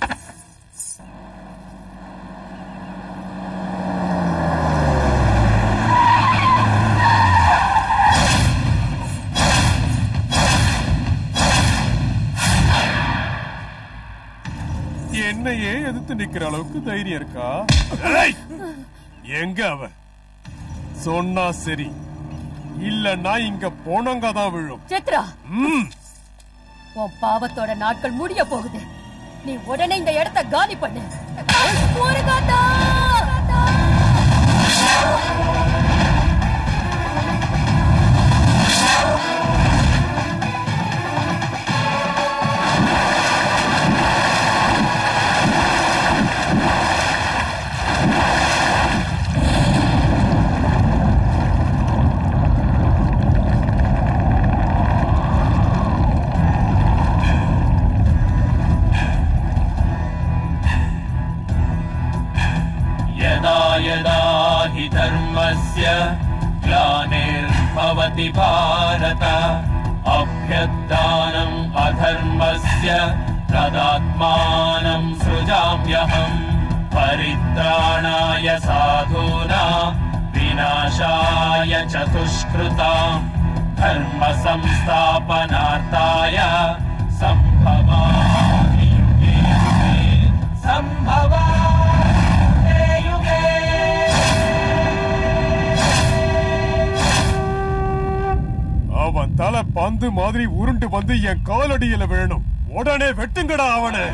என்னையே எதிர்த்து நிக்கிற அளவுக்கு தைரியம் இருக்கா ஏய், எங்க அவன் சொன்னா சரி இல்லன்னா இங்க போனங்க தான் விழும் சித்ரா ம் உன் பாவத்தோட நாட்கள் முடிய போகுது நீ உடனே இந்த இடத்த காலி பண்ணு முருகாத்தா! यदा यदा हि धर्मस्य ग्लानिर्भवति भारत अभ्युत्थानम् अधर्मस्य तदात्मानम् सृजाम्यहम् परित्राणाय साधूना विनाशाय च दुष्कृताम् धर्म संस्थापनार्थाय सम्भवामि युगे युगे सम्भवामि युगे அவன் தலை பந்து மாதிரி உருண்டு வந்து என் காலடியில விழணும் உடனே வெட்டுங்கடா அவனை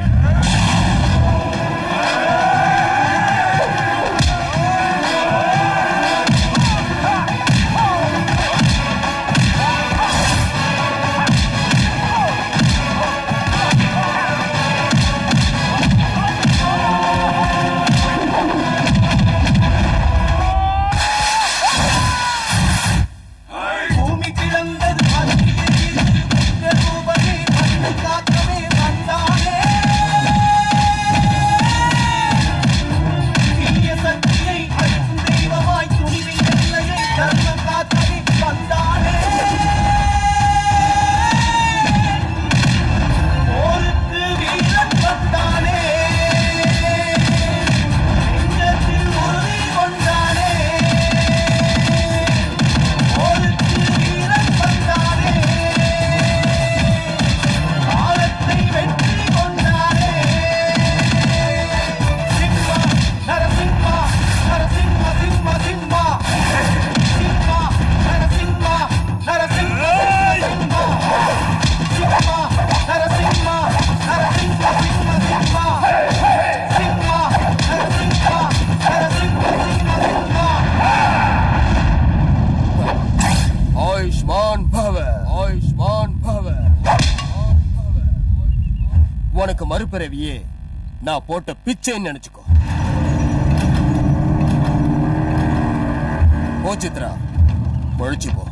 பூமி கிடந்தது ரூபமே மண்ணு காக்கவே வந்தானே தீய சக்தியை அழிக்கும் தெய்வமாய் துணிவின் எல்லையை தர்மம் காக்கவே வந்தானே போருக்கு வீரன் வந்தானே நெஞ்சத்தில் உறுதி கொண்டானே போருக்கு வீரன் வந்தானே காலத்தை வெற்றி கொண்டானே சிம்மா நரசிம்மா நரசிம்ம சிம்ம சிம்மா சிம்மா நரசிம்மா நரசிம்ம சிம்மா சிம்மா நரசிம்மா நரசிம்ம சிம்ம சிம்மா சிம்மா நரசிம்மா நரசிம்ம சிம்ம சிம்மா ஆயுஷ்மான் பவ ஆயுஷ்மான் பவ உனக்கு மறுபிறவியே நான் போட்ட பிச்சைன்னு நினைச்சுக்கோ போ சித்ரா பொழிச்சு போ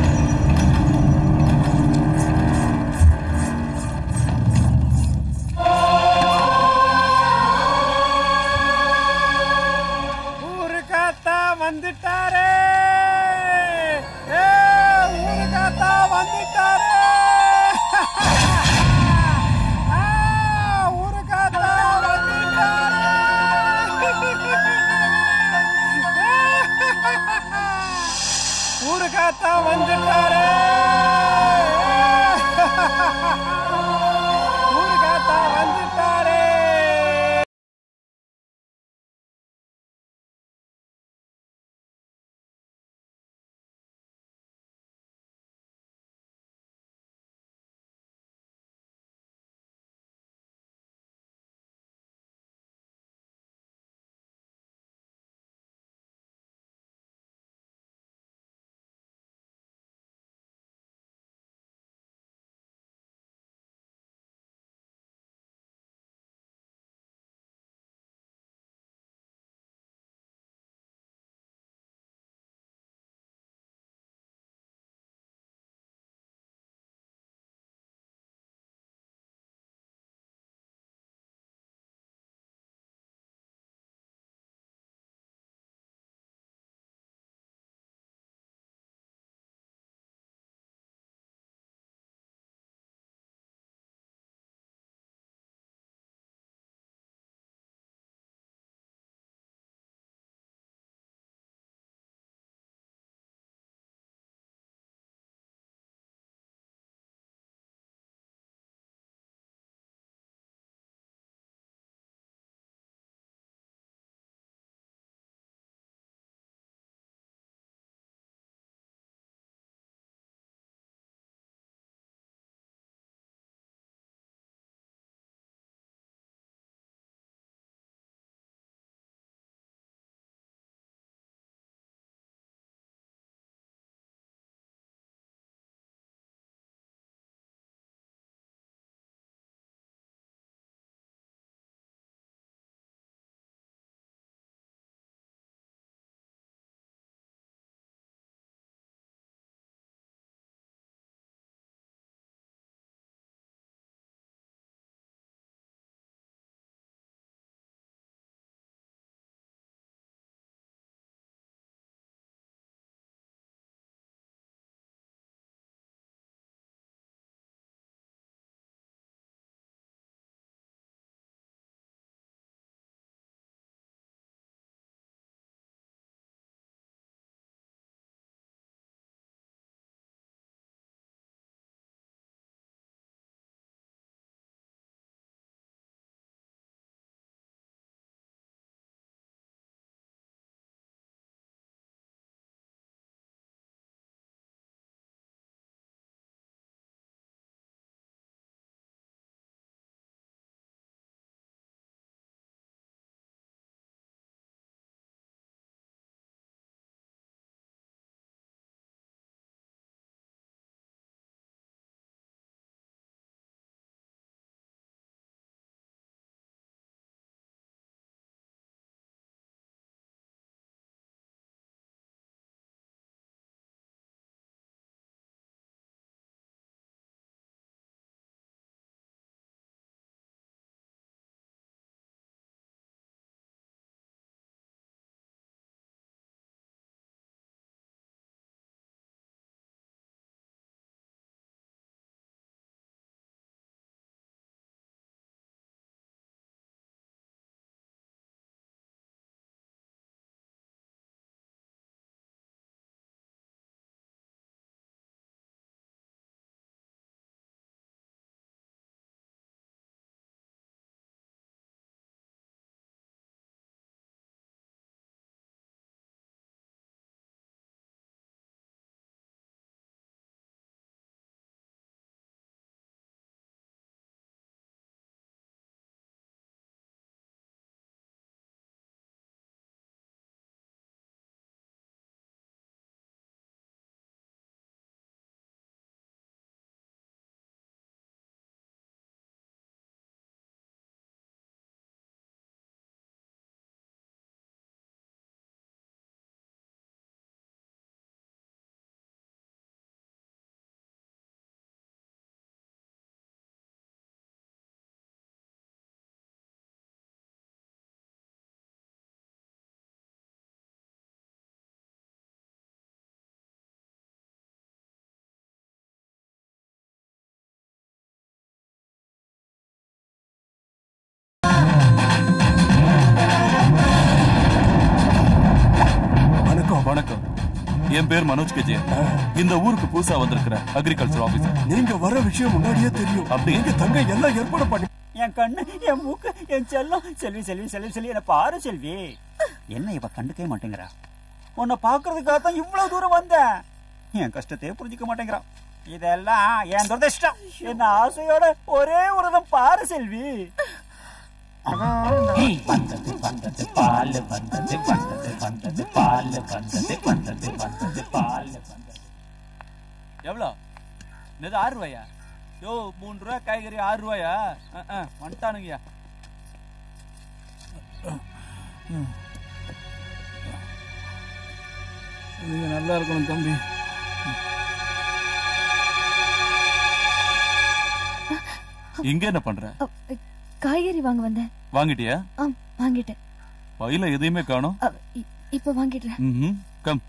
ஊருக்காத்தா வந்துட்டாரே ஏ ஊருக்காத்தா வந்துட்டாரே ஆ, ஊருக்காத்தா வந்துட்டாரே ஊருக்காத்தா வந்துட்டாரே வணக்கம் என் பேர் மனோஜ் கஜே இந்த ஊருக்கு புதுசா வந்திருக்கிற அக்ரிகல்ச்சர் ஆபீசர் நீங்க வர விஷயம் முன்னாடியே தெரியும் அப்படி? எங்க தங்க எல்லாம் ஏற்பாடு பண்ணி என் கண்ணு என் மூக்கு என் செல்லம் செல்வி செல்வி செல்வி செல்வி என்ன பாரு செல்வி என்ன இவ கண்டுக்கவே மாட்டேங்கிறா உன்னை பாக்குறதுக்காக தான் இவ்வளவு தூரம் வந்தேன் என் கஷ்டத்தையே புரிஞ்சுக்க மாட்டேங்கிறான் இதெல்லாம் என் துரதிஷ்டம் என்ன ஆசையோட ஒரே ஒரு தம் பாரு செல்வி வந்தது வந்தது பால் வந்தது வந்தது வந்தது பால் வந்தது வந்தது வந்தது பால் வந்தது எவ்வளோ இது ஆறு ரூபாயா யோ மூணு ரூபா காய்கறி ஆறு ரூபாயா அஹ், அஹ், வந்துட்டானுங்கய்யா நீங்க நல்லா இருக்கணும் தம்பி இங்க என்ன பண்ற காய்கறி வாங்க வந்தேன் வாங்கிட்டியா ஆம் வாங்கிட்டேன் பையில எதையுமே காணும் அ, இ- இப்ப வாங்கிடுறேன் ம் கம்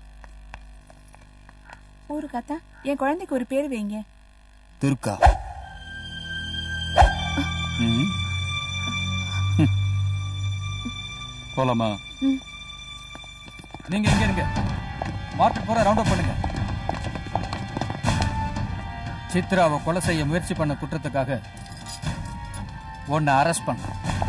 ஊரு காத்தா என் குழந்தைக்கு ஒரு பேர் வைங்க துர்கா ம் போலாமா ம். நீங்க இங்க இருங்க மார்க்கெட் பூரா ரவுண்ட் அப் பண்ணுங்க சித்ராவை கொலை செய்ய முயற்சி பண்ண குற்றத்துக்காக உன்னை அரெஸ்ட் பண்ண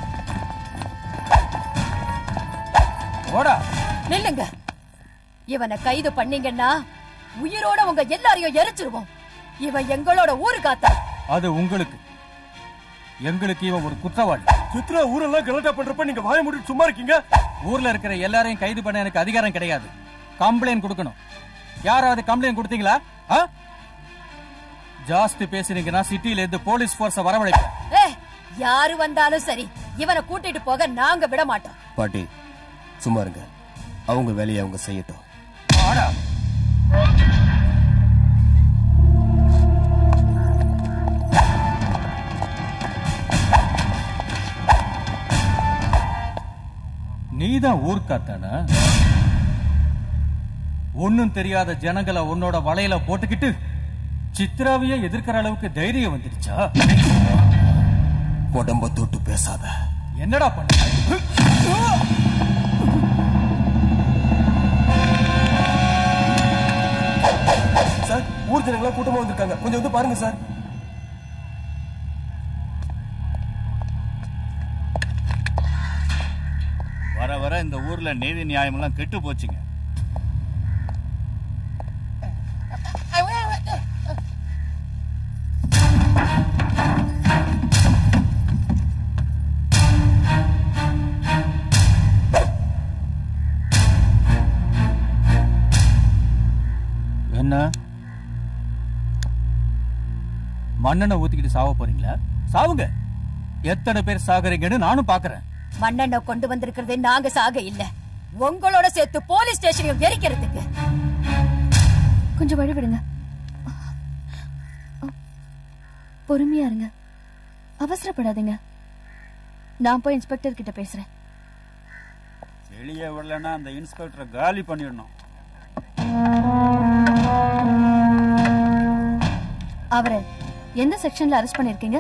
ஓடா நில்லுங்க இவனை கைது பண்ணீங்கன்னா உயிரோட உங்க எல்லாரையும் எரிச்சிருவோம் இவன் எங்களோட ஊரு காத்தா அது உங்களுக்கு எங்களுக்கு இவன் ஒரு குற்றவாளி சித்ரா ஊரெல்லாம் கலட்டா பண்றப்ப நீங்க வாய மூடிட்டு சும்மா இருக்கீங்க ஊர்ல இருக்கிற எல்லாரையும் கைது பண்ண எனக்கு அதிகாரம் கிடையாது கம்ப்ளைண்ட் கொடுக்கணும் யாராவது கம்ப்ளைண்ட் கொடுத்தீங்களா ஆ? ஜாஸ்தி பேசுனீங்கன்னா சிட்டில இருந்து போலீஸ் போர்ஸ வரவழைப்பேன் ஏ யாரு வந்தாலும் சரி இவனை கூட்டிட்டு போக நாங்க விட மாட்டோம் பாட்டி சும்மா இருங்க அவங்க வேலையை அவங்க செய்யட்டும் ஆடா நீதான் ஊர்க்காத்தானா ஒண்ணும் தெரியாத ஜனங்களை உன்னோட வலையில போட்டுக்கிட்டு சித்ராவையே எதிர்க்கிற அளவுக்கு தைரியம் வந்துடுச்சா உடம்ப தொட்டு பேசாத என்னடா பண்ண சார் ஊர் ஜனங்களா கூட்டமா வந்திருக்காங்க கொஞ்சம் வந்து பாருங்க சார் வர வர இந்த ஊர்ல நீதி நியாயம் எல்லாம் கெட்டு போச்சுங்க என்ன மண்ணெண்ணை ஊத்திக்கிட்டு சாவ போறீங்களா சாவுங்க எத்தனை பேர் சாகுறீங்கன்னு நானும் பாக்குறேன் மண்ணெண்ண கொண்டு வந்திருக்கிறதே நாங்க சாக இல்ல உங்களோட சேர்த்து போலீஸ் ஸ்டேஷனையும் எரிக்கிறதுக்கு கொஞ்சம் வழி விடுங்க பொறுமையா இருங்க அவசரப்படாதீங்க நான் போய் இன்ஸ்பெக்டர் கிட்ட பேசுறேன் வெளியே விடலன்னா அந்த இன்ஸ்பெக்டரை காலி பண்ணிடணும் அவரை எந்த செக்ஷன்ல அரெஸ்ட் பண்ணிருக்கீங்க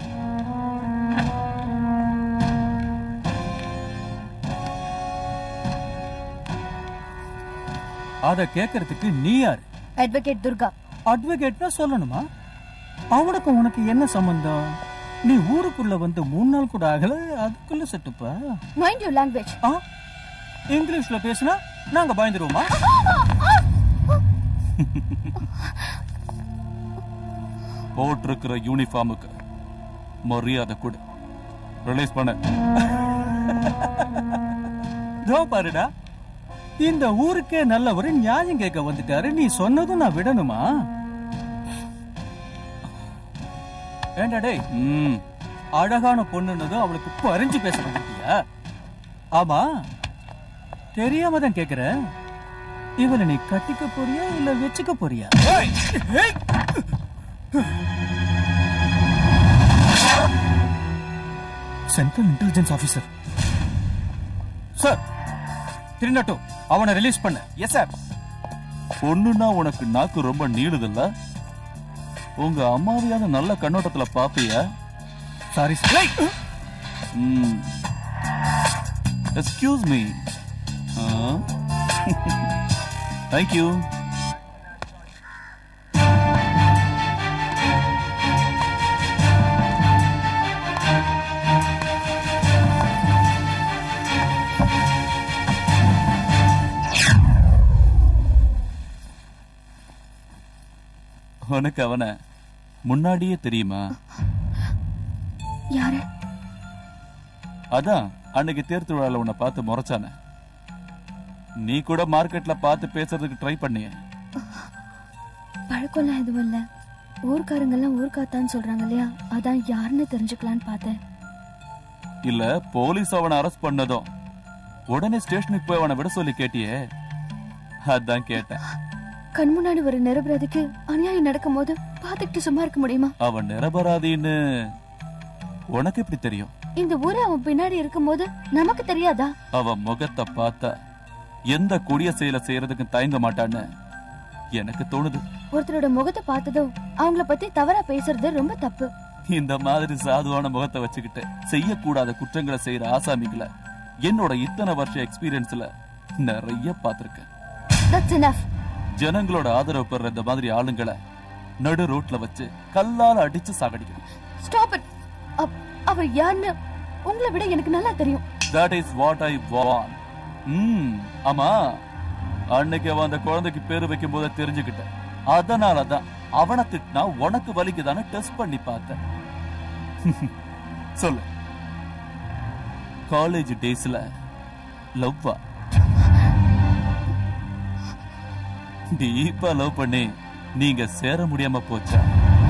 அத கேக்குறதுக்கு நீ யாரு அட்வொகேட் துர்கா அட்வொகேட்னா சொல்லணுமா அவனுக்கு உனக்கு என்ன சம்பந்தம் நீ ஊருக்குள்ள வந்து மூணு நாள் கூட ஆகல அதுக்குள்ள செட்டுப்பா மைண்ட் யூ லாங்குவேஜ் ஆ? இங்கிலீஷ்ல பேசினா நாங்க பயந்துருவோமா போட்டிருக்கிற யூனிஃபார்முக்கு மரியாதை கொடு ரிலீஸ் பண்ண இதோ பாருடா இந்த ஊருக்கே நல்லவர் நியாயம் கேட்க வந்துட்டாரு நீ சொன்னதும் நான் விடணுமா ஏண்டா டேய் ம் அழகான பொண்ணுன்னதும் அவளுக்கு பறிஞ்சு பேச வந்துட்டியா ஆமா தெரியாம தான் கேக்குறேன் இவனை நீ கட்டிக்க போறியா இல்ல வச்சுக்க போறியா சென்ட்ரல் இன்டெலிஜென்ஸ் ஆபீசர் சார் திருநட்டு அவனை ரிலீஸ் பண்ண எஸ் சார் பொண்ணுன்னா உனக்கு நாக்கு ரொம்ப நீளுதில்ல உங்க அம்மாவையாவது நல்ல கண்ணோட்டத்துல பாப்பியா sorry sir excuse me thank you உனக்கு அவனை முன்னாடியே தெரியுமா யாரு அதான் அன்னைக்கு தேர் திருவிழால உன்னை பார்த்து முறைச்சானே நீ கூட மார்க்கெட்ல பார்த்து பேசுறதுக்கு ட்ரை பண்ணியே பழக்கம்லாம் எதுவும் இல்ல ஊர்க்காரங்கெல்லாம் ஊர்க்காத்தான்னு சொல்றாங்க இல்லையா அதான் யாருன்னு தெரிஞ்சுக்கலான்னு பார்த்தேன் இல்ல போலீஸ் அவனை அரெஸ்ட் பண்ணதும் உடனே ஸ்டேஷனுக்கு போய் அவனை விட சொல்லி கேட்டியே அதான் கேட்டேன் கண் முன்னாடி ஒரு நிரபராதிக்கு அநியாயம் நடக்கும் போது பாத்துக்கிட்டு சும்மா இருக்க முடியுமா அவன் நிரபராதின்னு உனக்கு எப்படி தெரியும் இந்த ஊரு அவன் பின்னாடி இருக்கும்போது நமக்கு தெரியாதா அவன் முகத்தை பார்த்தா எந்த கொடிய செயலை செய்யறதுக்கு தயங்க மாட்டான்னு எனக்கு தோணுது ஒருத்தரோட முகத்தை பார்த்ததும் அவங்கள பத்தி தவறா பேசுறது ரொம்ப தப்பு இந்த மாதிரி சாதுவான முகத்தை வச்சுக்கிட்டு செய்யக்கூடாத குற்றங்களை செய்யற ஆசாமிகளை என்னோட இத்தனை வருஷ எக்ஸ்பீரியன்ஸ்ல நிறைய பார்த்திருக்கேன் தட்ஸ் enough ஜனங்களோட ஆதரவு பெற இந்த மாதிரி ஆளுங்களை நடு ரோட்ல வச்சு கல்லால அடிச்சு சாகடிக்கணும் ஸ்டாப் இட் அவர் யாருன்னு உங்களை விட எனக்கு நல்லா தெரியும் that is what I want hmm ஆமா அன்னைக்கு அவன் அந்த குழந்தைக்கு பேரு வைக்கும் போது தெரிஞ்சுக்கிட்டேன் அதனாலதான் அவனை திட்டினா உனக்கு வலிக்குதான்னு டெஸ்ட் பண்ணி பார்த்தேன் சொல்லு காலேஜ் டேஸ்ல லவ்வா டீப்பா லவ் பண்ணி நீங்க சேர முடியாம போச்சா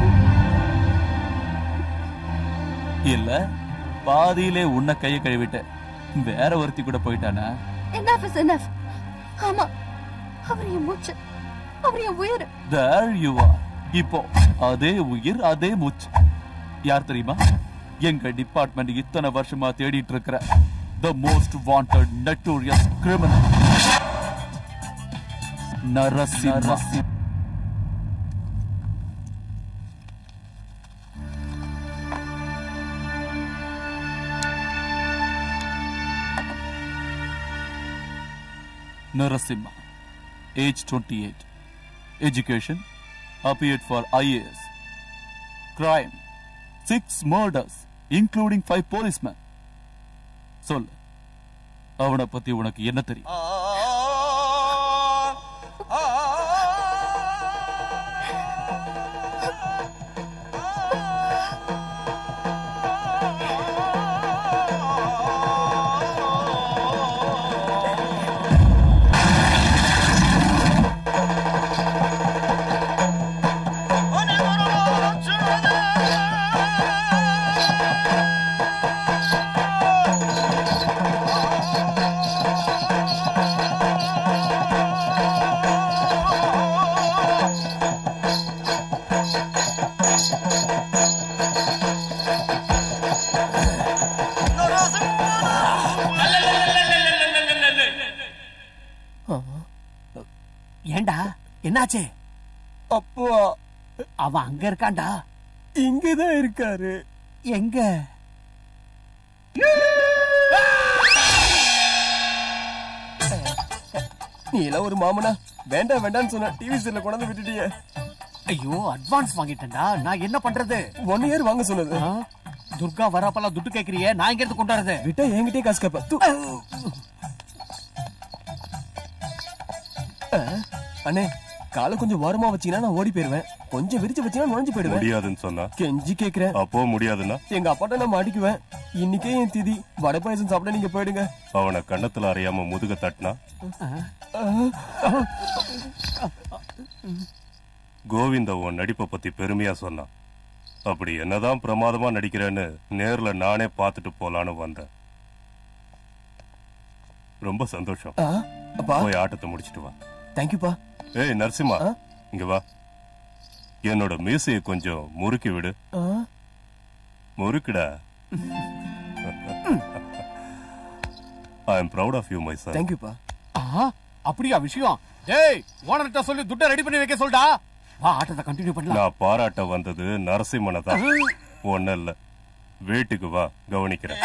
இல்ல பாதியிலே உன்னை கைய கழுவிட்டு வேற ஒருத்தி கூட போயிட்டானா enough is enough ஆமா அவர் என் மூச்சு அவர் என் உயிர் there you are இப்போ அதே உயிர் அதே மூச்சு யார் தெரியுமா எங்க டிபார்ட்மெண்ட் இத்தனை வருஷமா தேடிட்டு இருக்கிற the most wanted notorious criminal Narasimha Narasimha, age 28. Education, appeared for IAS. Crime, six murders, including five policemen. சொல் அவனை பத்தி உனக்கு என்ன தெரியும் ஏண்டா என்னாச்சு அப்போ அவன் அங்க இருக்கான்டா இங்கதான் இருக்காரு எங்க நீ எல்லாம் ஒரு மாமனா வேண்டாம் வேண்டாம்னு சொன்ன டிவி செல்ல கொண்டாந்து விட்டுட்டியே ஐயோ அட்வான்ஸ் வாங்கிட்டேன்டா நான் என்ன பண்றது ஒன் இயர் வாங்க சொன்னது ஆ? துர்கா வரப்பெல்லாம் துட்டு கேக்குறியே நான் இங்க இருந்து கொண்டு வரது விட்டா என்கிட்டயே காசு கேப்ப தூ. ஆ, அண்ணே காலை கொஞ்சம் ஓரமா வச்சீங்கன்னா நான் ஓடி போயிருவேன் கொஞ்சம் விரிச்சு வச்சீங்கன்னா நுழைஞ்சு போயிடுவேன் முடியாதுன்னு சொன்னா கெஞ்சி கேக்குறேன் அப்போ முடியாதுன்னா எங்க அப்பாட்ட நான் மாட்டிக்குவேன் இன்னைக்கே என் திதி வடை பாயசம் சாப்பிட நீங்க போயிடுங்க அவனை கண்ணத்துல அறியாம முதுக தட்டினா கோவிந்த உன் நடிப்பை பத்தி பெருமையா சொன்னான் அப்படி என்னதான் பிரமாதமா நடிக்கிறேன்னு நேர்ல நானே பார்த்துட்டு போலான்னு வந்தேன் ரொம்ப சந்தோஷம் ஆ, அப்பா போய் ஆட்டத்தை முடிச்சிட்டு வா தேங்க்யூப்பா ஏய் நரசிம்மா இங்க வா என்னோட மீசைய கொஞ்சம் முறுக்கி விடு ஆ, முறுக்குடா I am proud of you my son தேங்க்யூப்பா ஆ, அப்படியா விஷயம் டேய் ஓனர்கிட்ட சொல்லி துட்டை ரெடி பண்ணி வைக்க சொல்டா வா ஆட்டத்தை கண்டினியூ பண்ணலாம் நான் பாராட்ட வந்தது நரசிம்மனை தான் ஒன்னும் இல்ல வீட்டுக்கு வா கவனிக்கிறேன்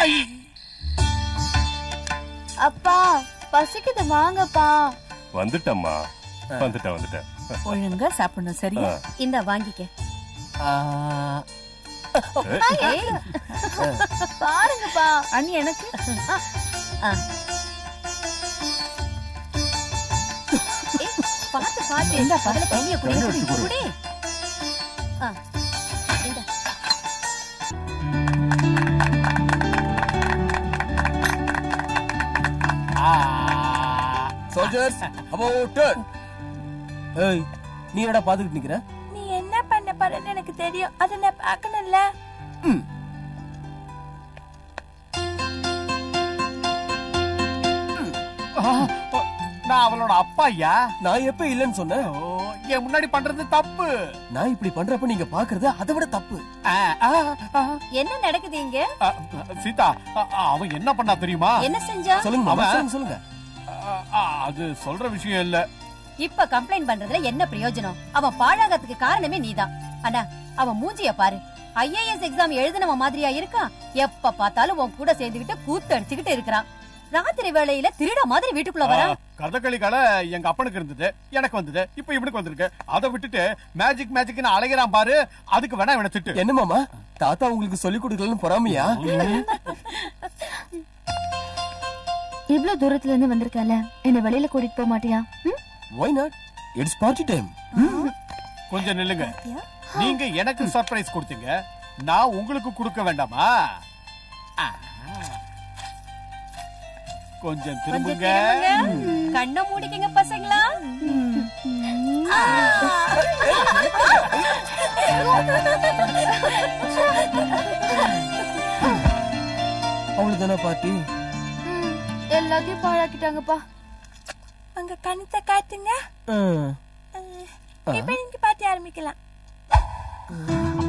அப்பா பசிக்குது வாங்கப்பா வந்துட்டம்மா வந்துட்டேன் வந்துட்டேன் ஒழுங்கா சாப்பிடணும் சரியா இந்த வாங்கிக்க ஏய், பாருங்கப்பா அண்ணி எனக்கு ஆ. ஏய், பாத்து பாத்து இந்தா, பா. முதல்ல தண்ணிய குடி தண்ணி எடுத்து கொடு. குடி ஆ, இந்தா. சோல்ஜர்ஸ் அபவுட் டர்ன் ஏய் நீ என்னடா பாத்துக்கிட்டு நிக்கிற நீ என்ன பண்ண போறன்னு எனக்கு தெரியும் அதை நான் பார்க்கணும்ல நான் அவளோட அப்பா ஐயா நான் எப்ப இல்லைன்னு சொன்னேன் ஓ, என் முன்னாடி பண்றது தப்பு நான் இப்படி பண்றப்ப நீங்க பாக்குறது அதை விட தப்பு ஆ, ஆ, ஆ. என்ன நடக்குது இங்க ஆ, சீதா ஆ, ஆ, அவன் என்ன பண்ணா தெரியுமா என்ன செஞ்சா சொல்லுங்க மாமா, அவன் சொல்லுங்க சொல்லுங்க ஆ, ஆ, அது சொல்ற விஷயம் இல்ல இப்ப கம்ப்ளைண்ட் பண்றதுல என்ன பிரயோஜனம் அவன் பாழாகறதுக்கு காரணமே நீதான் அண்ணா அவன் மூஞ்சிய பாரு ஐஏஎஸ் எக்ஸாம் எழுதினவன் மாதிரியா இருக்கான் எப்ப பார்த்தாலும் உன் கூட சேர்ந்துகிட்டு கூத்து அடிச்சுக்கிட்டு இருக்கிறான் ராத்திரி வேளையில திருட மாதிரி வீட்டுக்குள்ள வரான் கதகளி கலை எங்க அப்பனுக்கு இருந்தது எனக்கு வந்தது இப்ப இவனுக்கு வந்திருக்கு அதை விட்டுட்டு மேஜிக் மேஜிக்னு அலைகிறான் பாரு அதுக்கு வேணா இவனை திட்டு என்ன மாமா தாத்தா உங்களுக்கு சொல்லி கொடுக்கலன்னு பொறாமையா இவ்ளோ தூரத்துல இருந்து வந்திருக்கல என்ன வெளியில கூட்டிட்டு போக மாட்டியா why not it's party time கொஞ்சம் நில்லுங்க நீங்க எனக்கு சர்ப்ரைஸ் கொடுத்தீங்க நான் உங்களுக்கு கொடுக்க வேண்டாமா ஆ. கொஞ்சம் கொஞ்சம் திரும்புங்க திரும்புங்க. கண்ணை மூடிக்கங்க பசங்களா அவ்வளவுதானா பார்ட்டி எல்லாத்தையும் பாழாக்கிட்டாங்கப்பா உங்க கணத்தை காட்டுங்க இப்ப நீங்க பாட்டி ஆரம்பிக்கலாம்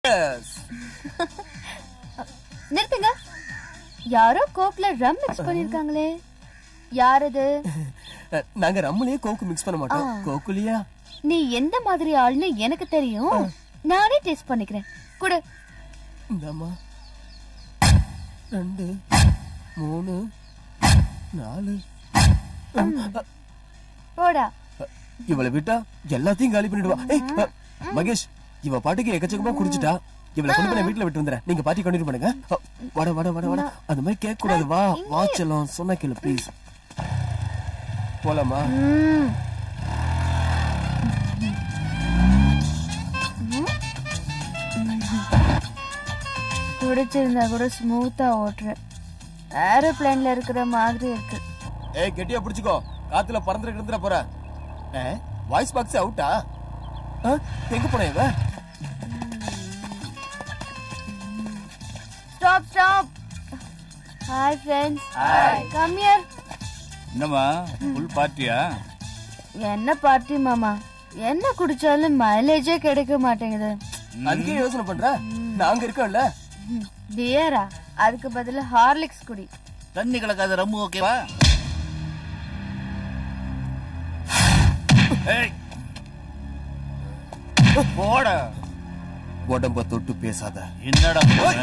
எஸ் நிறுத்துங்க யாரோ கோக்ல ரம் மிக்ஸ் பண்ணிருக்காங்களே யார் அது நாங்க ரம்முலயே கோக்கு மிக்ஸ் பண்ண மாட்டோம் ஆ. கோக்குலியா நீ எந்த மாதிரி ஆள்னு எனக்கு தெரியும் நானே டேஸ்ட் பண்ணிக்கிறேன் குடு இந்தாம்மா ரெண்டு மூணு நாலு போடா இவளை விட்டா எல்லாத்தையும் காலி பண்ணிடுவா ஏய் அ, மகேஷ் இவ பாட்டுக்கு எக்கச்சக்கமா குடிச்சிட்டா இவளை கொண்டு போய் நான் வீட்டுல விட்டு வந்துறேன் நீங்க பாட்டி கண்டினியூ பண்ணுங்க அ, வாட வாட வாட வாட அந்த மாதிரி கேட்க கூடாது வா வா செல்லம் சொன்னா கேளு ப்ளீஸ் போலாமா ம். குடிச்சிருந்தா கூட ஸ்மூத்தா ஓட்டுறேன் ஏரோப்ளேன்ல இருக்கிற மாதிரி இருக்கு ஏய் கெட்டியா பிடிச்சுக்கோ காத்துல பறந்துட்டு இருந்துட போற வாய்ஸ் பாக்ஸ் அவுட்டா எங்க போன இவ stop stop hi friends come here என்னம்மா ஃபுல் பார்ட்டியா என்ன பார்ட்டி மாமா என்ன குடிச்சாலும் மைலேஜே கிடைக்க மாட்டேங்குது அதுக்கே யோசனை பண்ற நாங்க இருக்கோம்ல பியரா அதுக்கு பதிலா ஹார்லிக்ஸ் குடி தண்ணி கலக்காத ரம்மு ஓகேவா ஏய் போட உடம்ப தொட்டு பேசாத என்னடா பண்ற?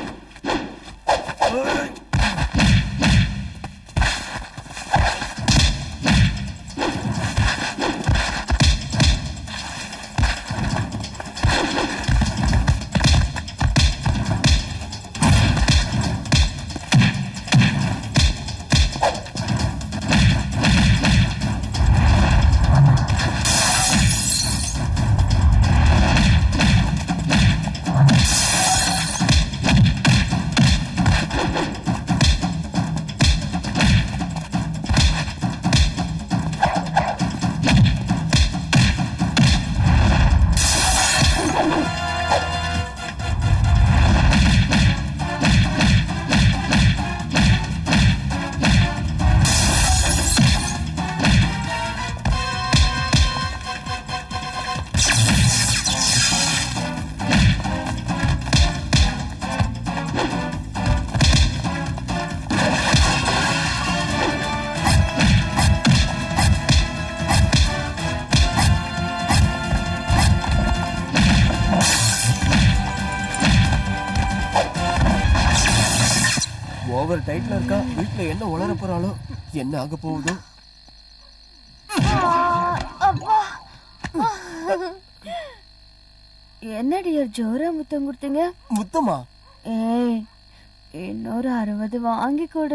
ஓவர் டைட்ல இருக்கா வீட்டுல என்ன உளர போறாளோ என்ன ஆக போகுதோ அப்பா என்ன டியர் ஜோரா முத்தம் கொடுத்தீங்க முத்தமா ஏய் இன்னொரு அறுபது வாங்கி கொடு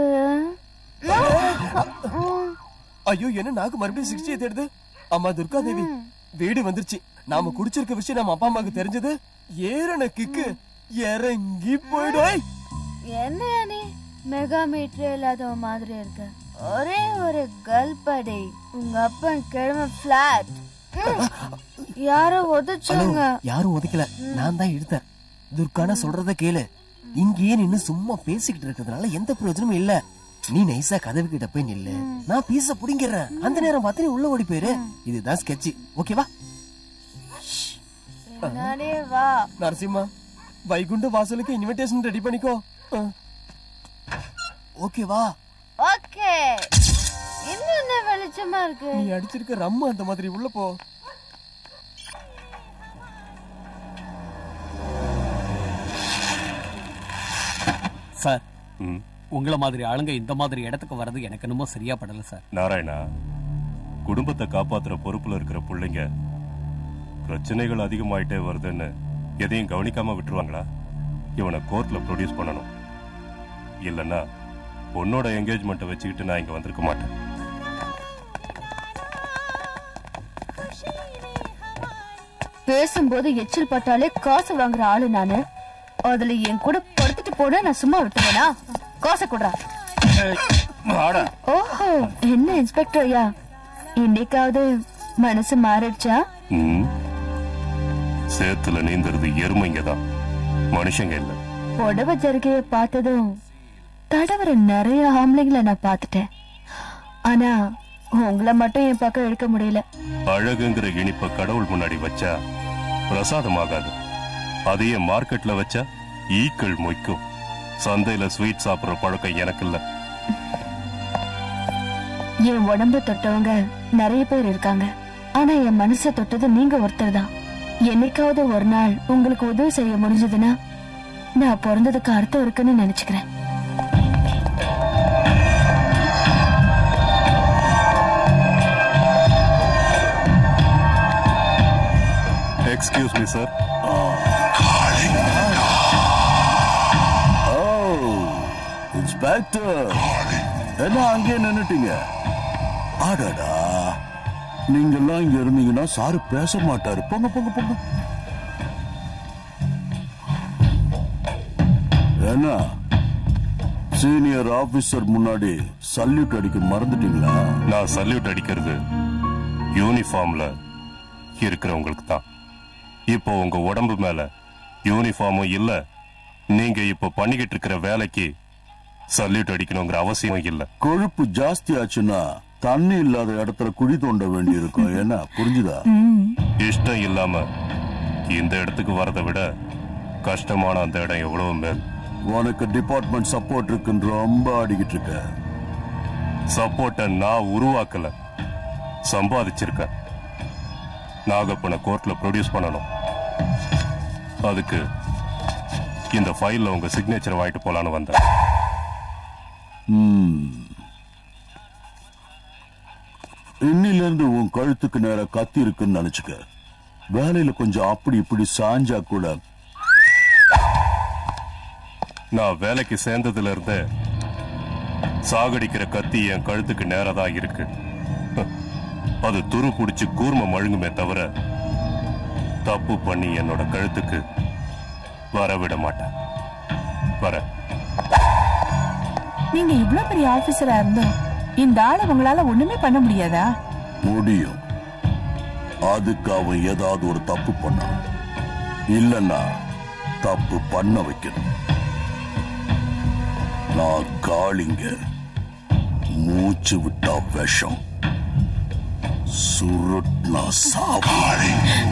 ஐயோ என்ன நாக்கு மறுபடியும் சிக்ஸ்டி தேடுது அம்மா துர்கா தேவி வீடு வந்துருச்சு நாம குடிச்சிருக்க விஷயம் நம்ம அப்பா அம்மாக்கு தெரிஞ்சது ஏறன கிக்கு இறங்கி போயிடும் என்ன நீ மெகா மீட்டர் இல்லாத மாதிரி இருக்க ஒரே ஒரு கல்படி உங்க அப்பா கிழமை பிளாட் யாரோ ஹலோ உதச்சாங்க யாரும் ஒதுக்கல நான் தான் எடுத்தேன் துர்கானா சொல்றத கேளு இங்கேயே நின்னு சும்மா பேசிக்கிட்டு இருக்கிறதுனால எந்த பிரயோஜனமும் இல்ல நீ நைஸா கதவு கிட்ட போய் நில்லு நான் பீஸ புடிங்கிறேன் அந்த நேரம் பார்த்து நீ உள்ள ஓடி போயிரு இதுதான் ஸ்கெட்ச் ஓகேவா பின்னாடியே வா நரசிம்மா வைகுண்ட வாசலுக்கு இன்விடேஷன் ரெடி பண்ணிக்கோ ஓகேவா ஓகே இன்னும் என்ன வெளிச்சமா இருக்கு நீ அடிச்சிருக்க ரம்மு அந்த மாதிரி உள்ள போ சார் உங்களை மாதிரி ஆளுங்க இந்த மாதிரி இடத்துக்கு வர்றது எனக்கு என்னமோ சரியா படல சார் நாராயணா குடும்பத்தை காப்பாத்துற பொறுப்புல இருக்கிற பிள்ளைங்க பிரச்சனைகள் அதிகமாயிட்டே வருதுன்னு எதையும் கவனிக்காம விட்டுருவாங்களா இவனை கோர்ட்ல ப்ரொடியூஸ் பண்ணணும் இல்லைன்னா பொண்ணோட என்கேஜ்மெண்ட்டை வச்சுக்கிட்டு நான் இங்க வந்திருக்க மாட்டேன் பேசும்போது எச்சில் பட்டாலே காசு வாங்குற ஆளு நானு அதுல என் கூட படுத்துட்டு போனா நான் சும்மா விட்டுவேனா காசை குடுறா ஓஹோ என்ன இன்ஸ்பெக்டர் ஐயா இன்னைக்காவது மனசு மாறிடுச்சா ம். சேத்துல நீந்துறது எருமைங்க தான் மனுஷங்க இல்ல புடவை ஜருகைய பார்த்ததும் தடவர நிறைய ஆம்பளைங்களை நான் பார்த்துட்டேன் ஆனா உங்களை மட்டும் என் பக்கம் எடுக்க முடியல அழகுங்கிற இனிப்ப கடவுள் முன்னாடி வச்சா பிரசாதமாகாது அதையே மார்க்கெட்ல வச்சா ஈக்கள் மொய்க்கும் சந்தையில ஸ்வீட் சாப்பிடுற பழக்கம் எனக்கு இல்ல என் உடம்ப தொட்டவங்க நிறைய பேர் இருக்காங்க ஆனா என் மனசை தொட்டது நீங்க ஒருத்தர் தான் என்னைக்காவது ஒரு நாள் உங்களுக்கு உதவி செய்ய முடிஞ்சதுன்னா நான் பிறந்ததுக்கு அர்த்தம் இருக்குன்னு நினைச்சுக்கிறேன் excuse me sir oh inspector என்ன அங்கேயே நின்னுட்டீங்க ஆடாடா நீங்கெல்லாம் இங்க இருந்தீங்கன்னா சாரு பேச மாட்டாரு போங்க போங்க போங்க என்ன சீனியர் ஆபீசர் முன்னாடி சல்யூட் அடிக்க மறந்துட்டீங்களா நான் சல்யூட் அடிக்கிறது யூனிஃபார்ம்ல இருக்கிறவங்களுக்கு தான் இப்போ உங்க உடம்பு மேல யூனிஃபார்மும் இல்ல நீங்க இப்போ பண்ணிக்கிட்டு இருக்கிற வேலைக்கு சல்யூட் அடிக்கணுங்கிற அவசியம் இல்ல கொழுப்பு ஜாஸ்தி ஆச்சுன்னா தண்ணி இல்லாத இடத்துல குழி தோண்ட வேண்டி இருக்கும் என்ன புரிஞ்சுதா இஷ்டம் இல்லாம இந்த இடத்துக்கு வரதை விட கஷ்டமான அந்த இடம் எவ்வளவு மேல் உனக்கு டிபார்ட்மெண்ட் சப்போர்ட் இருக்குன்னு ரொம்ப ஆடிக்கிட்டு இருக்க சப்போர்ட்டை நான் உருவாக்கல சம்பாதிச்சிருக்கேன் நாகப்பனை கோர்ட்ல ப்ரொடியூஸ் பண்ணணும் அதுக்கு இந்த ஃபைல்ல உங்க சிக்னேச்சர் வாங்கிட்டு போலான்னு வந்தேன் ம். இன்னில இருந்து உன் கழுத்துக்கு நேரா கத்தி இருக்குன்னு நினைச்சுக்க வேலையில கொஞ்சம் அப்படி இப்படி சாஞ்சா கூட நான் வேலைக்கு சேர்ந்ததுல இருந்தே சாகடிக்கிற கத்தி என் கழுத்துக்கு நேரா இருக்கு அது துரு புடிச்சு கூர்ம மழுங்குமே தவிர தப்பு பண்ணி என்னோட கழுத்துக்கு வரவிட மாட்டேன் வர நீங்க இவ்ளோ பெரிய ஆபீசரா இருந்தோம் இந்த ஆளை உங்களால ஒண்ணுமே பண்ண முடியாதா முடியும் அதுக்கு அவன் ஏதாவது ஒரு தப்பு பண்ணான் இல்லன்னா தப்பு பண்ண வைக்கணும் நான் காளிங்க மூச்சு விட்டா விஷம் சுருட்னா சாவாளி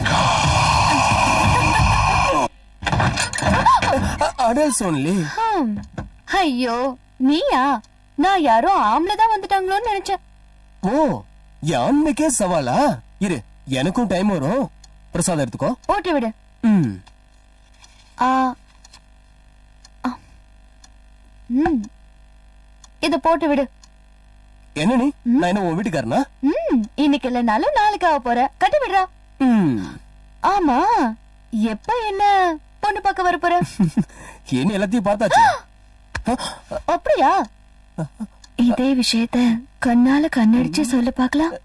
அடல்ஸ் ஒன்லி ஹம். ஐயோ நீயா நான் யாரோ ஆம்பளை தான் வந்துட்டாங்களோன்னு நினைச்சேன் ஓ யான்மைக்கே சவாலா இரு எனக்கும் டைம் வரும் பிரசாதம் எடுத்துக்கோ ஓட்டி விடு ம் ஆ ஆ. ம் இத போட்டு விடு என்ன நீ நான் என்ன உன் வீட்டுக்காரனா ம் இன்னைக்கு இல்லைனாலும் நாளைக்கு ஆக போற கட்டி விடுறா ம் ஆமா எப்ப என்ன பொண்ணு பார்க்க வர போற என்ன எல்லாத்தையும் பார்த்தாச்சு அப்படியா இதே விஷயத்த கண்ணால கண்ணடிச்சு சொல்ல பாக்கலாம்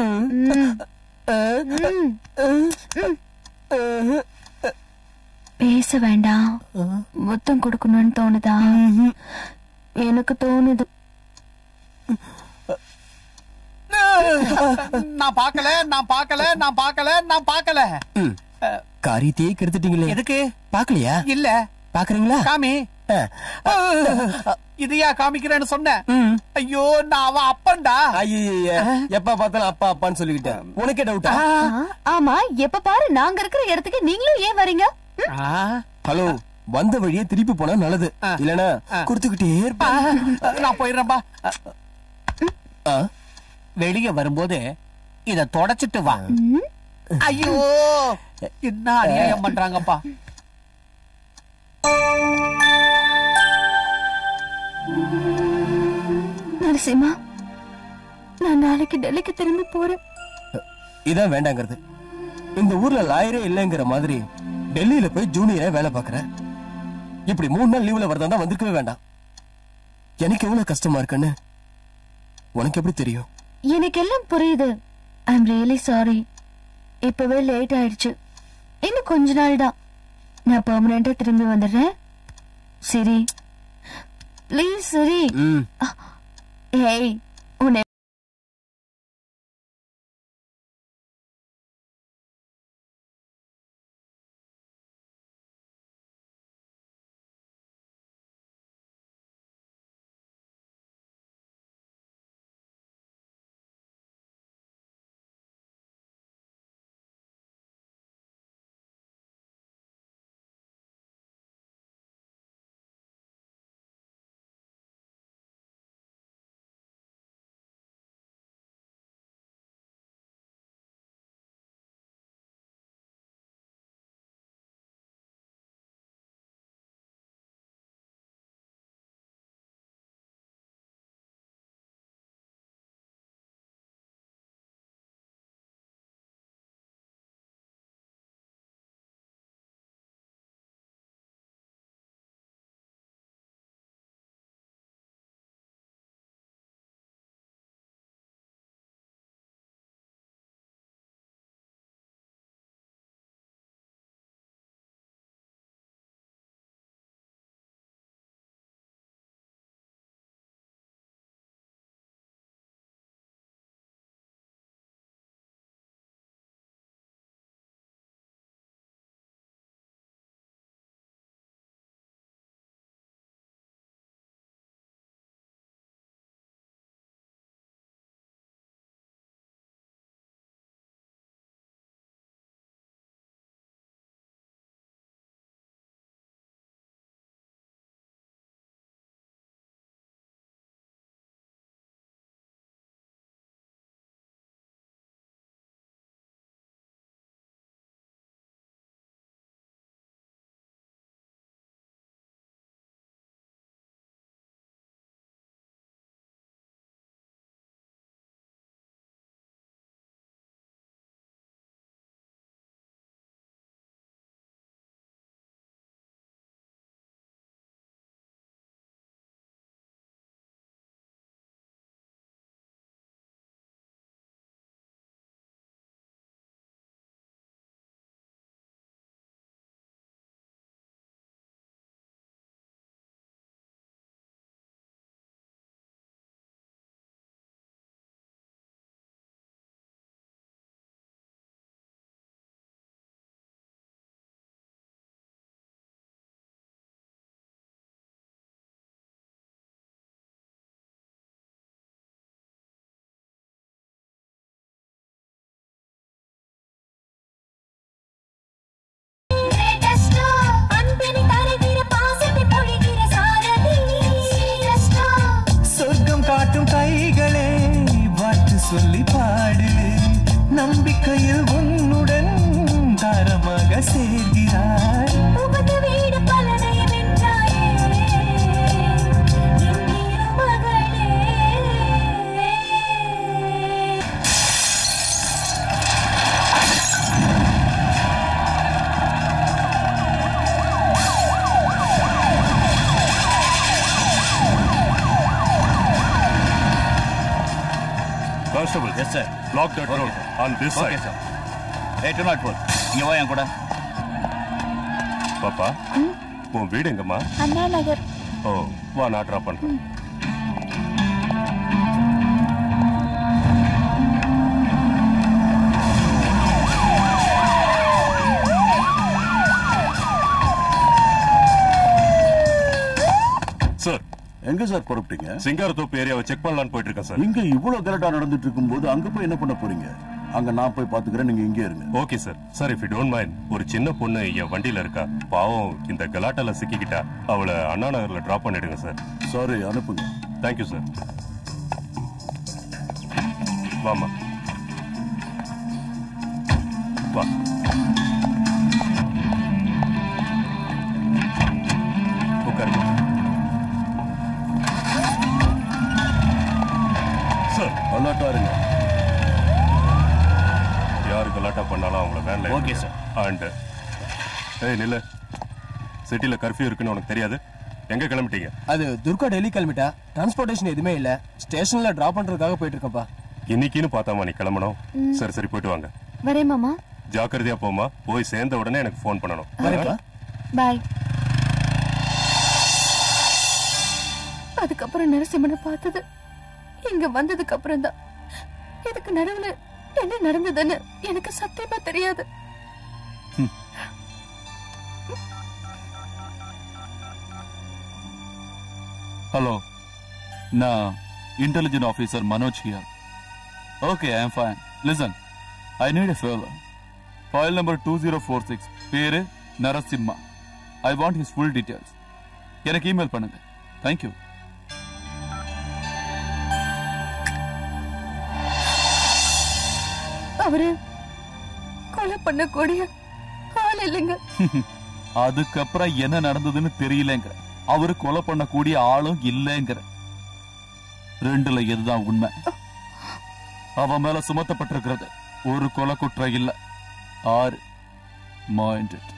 பேச வேண்டாம் முத்தம் கொடுக்கணும்னு தோணுதா எனக்கு தோணுது நான் பார்க்கல நான் பார்க்கல நான் பார்க்கல நான் பார்க்கல காரியத்தையே கெடுத்துட்டீங்களே எதுக்கு பாக்கலையா இல்ல பாக்குறீங்களா காமி இதையா காமிக்கிறேன்னு சொன்னேன் ஐயோ நான் அவன் அப்பன்டா ஐய எப்ப பார்த்தாலும் அப்பா அப்பான்னு சொல்லிக்கிட்டேன் உனக்கே டவுட்டா ஆ, ஆமா எப்ப பாரு நாங்க இருக்கிற இடத்துக்கு நீங்களும் ஏன் வரீங்க ஹலோ வந்த வழியே திருப்பி போனா நல்லது இல்லனா கொடுத்துக்கிட்டே இருப்பேன் நான் போயிடுறேன்பா வெளிய வரும்போது இத தொடச்சிட்டு வா ஐயோ என்ன அநியாயம் பண்றாங்கப்பா நரசிம்மா நான் நாளைக்கு டெல்லிக்கு திரும்பி போறேன் இதான் வேண்டாங்கிறது இந்த ஊர்ல லாயரே இல்லைங்கிற மாதிரி டெல்லியில போய் ஜூனியரா வேலை பாக்குறேன் இப்படி மூணு நாள் லீவ்ல வரதா தான் வந்திருக்கவே வேண்டாம் எனக்கு எவ்வளவு கஷ்டமா இருக்குன்னு உனக்கு எப்படி தெரியும் எனக்கு எல்லாம் புரியுது ஐ எம் ரியலி சாரி இப்பவே லேட் ஆயிடுச்சு இன்னும் கொஞ்ச நாள் தான் நான் பெர்மனண்டா திரும்பி வந்துடுறேன் சரி ப்ளீஸ் சரி ம் ஹேய் உன்னை block that road on this okay side. Sir eight nought four இங்க வா என் கூட பாப்பா உன் வீடு எங்கம்மா அண்ணா நகர் ஓ வா நான் ட்ராப் பண்றேன் சார் எங்க சார் புறப்பட்டீங்க சிங்காரத்தோப்பு ஏரியாவை செக் பண்ணலாம்னு போயிட்டு இருக்கேன் சார் இங்க இவ்வளவு கரெக்டா நடந்துட்டு இருக்கும்போது அங்க போய் என்ன பண்ண போறீங்க அங்க நான் போய் பாத்துக்கிறேன் நீங்க இங்கே இருங்க okay sir sir if you don't mind ஒரு சின்ன பொண்ணு என் வண்டியில இருக்கா பாவம் இந்த கலாட்டால சிக்கிக்கிட்டா அவளை அண்ணா நகர்ல டிராப் பண்ணிடுங்க சார் சாரி அனுப்புங்க தேங்க்யூ சார் வாமா வா உட்காருங்க சார் அலர்ட்டா இருங்க யாரு கலாட்டா பண்ணாலும் அவங்கள வேன்ல Okay, sir. அண்ட் ஏய் நில்லு சிட்டில கர்ஃபியூ இருக்குன்னு உனக்கு தெரியாது எங்க கிளம்பிட்டீங்க அது துர்கா டெல்லி கிளம்பிட்டா டிரான்ஸ்போர்டேஷன் எதுவுமே இல்ல ஸ்டேஷன்ல டிராப் பண்றதுக்காக போயிட்டு இருக்கேன்ப்பா இன்னைக்குன்னு பார்த்தாமா நீ கிளம்பணும் ம். சரி சரி போயிட்டு வாங்க வரேன் மாமா ஜாக்கிரதையா போமா போய் சேர்ந்த உடனே எனக்கு ஃபோன் பண்ணணும் வரேன்ப்பா. பாய் அதுக்கப்புறம் நரசிம்மனை பார்த்தது இங்க வந்ததுக்கு அப்புறம் தான் இதுக்கு நடுவுல என்ன நடந்ததுன்னு எனக்கு சத்தியமா தெரியாது ஹலோ நான் intelligent officer Manoj here okay I am fine listen I need a favour file number two zero four six பேரு Narasimha I want his full details எனக்கு இமெயில் பண்ணுங்க தேங்க்யூ அவரு கொலை பண்ணக்கூடிய ஆள் இல்லைங்க அதுக்கப்புறம் என்ன நடந்ததுன்னு தெரியலங்கிற அவரு கொலை பண்ணக்கூடிய ஆளும் இல்லைங்கிற ரெண்டுல எதுதான் உண்மை அவன் மேல சுமத்தப்பட்டிருக்கிறது ஒரு கொலை குற்றம் இல்ல ஆறு மைண்டட்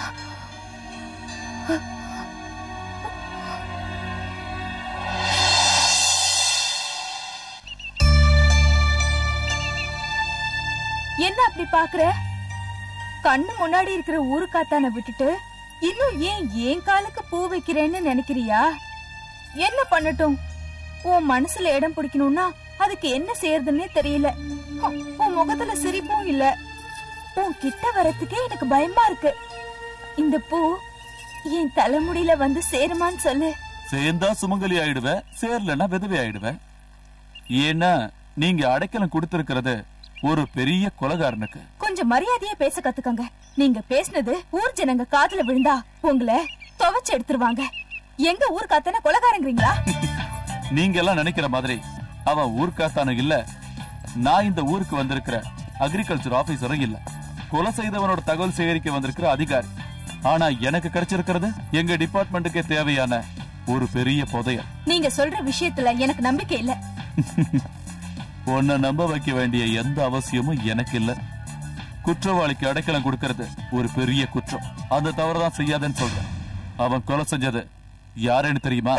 என்ன அப்படி பாக்குற கண்ணு முன்னாடி இருக்கிற ஊருக்காத்தான விட்டுட்டு இன்னும் ஏன் ஏன் காலுக்கு பூ வைக்கிறேன்னு நினைக்கிறியா என்ன பண்ணட்டும் உன் மனசுல இடம் பிடிக்கணும்னா அதுக்கு என்ன செய்யறதுன்னே தெரியல ஹம், உன் முகத்துல சிரிப்பும் இல்ல உன் கிட்ட வரத்துக்கே எனக்கு பயமா இருக்கு இந்த பூ என் தலைமுடியில வந்து சேருமான்னு சொல்லு சேர்ந்தா சுமங்கலி ஆயிடுவேன் சேரலன்னா விதவை ஆயிடுவேன் ஏன்னா நீங்க அடைக்கலம் கொடுத்திருக்கிறது ஒரு பெரிய கொலகாரனுக்கு கொஞ்சம் மரியாதையா பேச கத்துக்கங்க நீங்க பேசுனது ஊர் ஜனங்க காதுல விழுந்தா உங்களை துவைச்சு எடுத்துருவாங்க எங்க ஊர் காத்தன கொலகாரங்கிறீங்களா நீங்க எல்லாம் நினைக்கிற மாதிரி அவன் ஊர்க்காத்தானு இல்ல நான் இந்த ஊருக்கு வந்திருக்கிற அக்ரிகல்ச்சர் ஆபீசரும் இல்ல கொலை செய்தவனோட தகவல் சேகரிக்க வந்திருக்கிற அதிகாரி ஆனா எனக்கு கிடைச்சிருக்கிறது எங்க டிபார்ட்மெண்ட்டுக்கே தேவையான ஒரு பெரிய புதையல் நீங்க சொல்ற விஷயத்துல எனக்கு நம்பிக்கை இல்ல உன்னை நம்ப வைக்க வேண்டிய எந்த அவசியமும் எனக்கு இல்ல குற்றவாளிக்கு அடைக்கலம் கொடுக்கறது ஒரு பெரிய குற்றம் அந்த தவறுதான் செய்யாதேன்னு சொல்றேன் அவன் கொலை செஞ்சது யாருன்னு தெரியுமா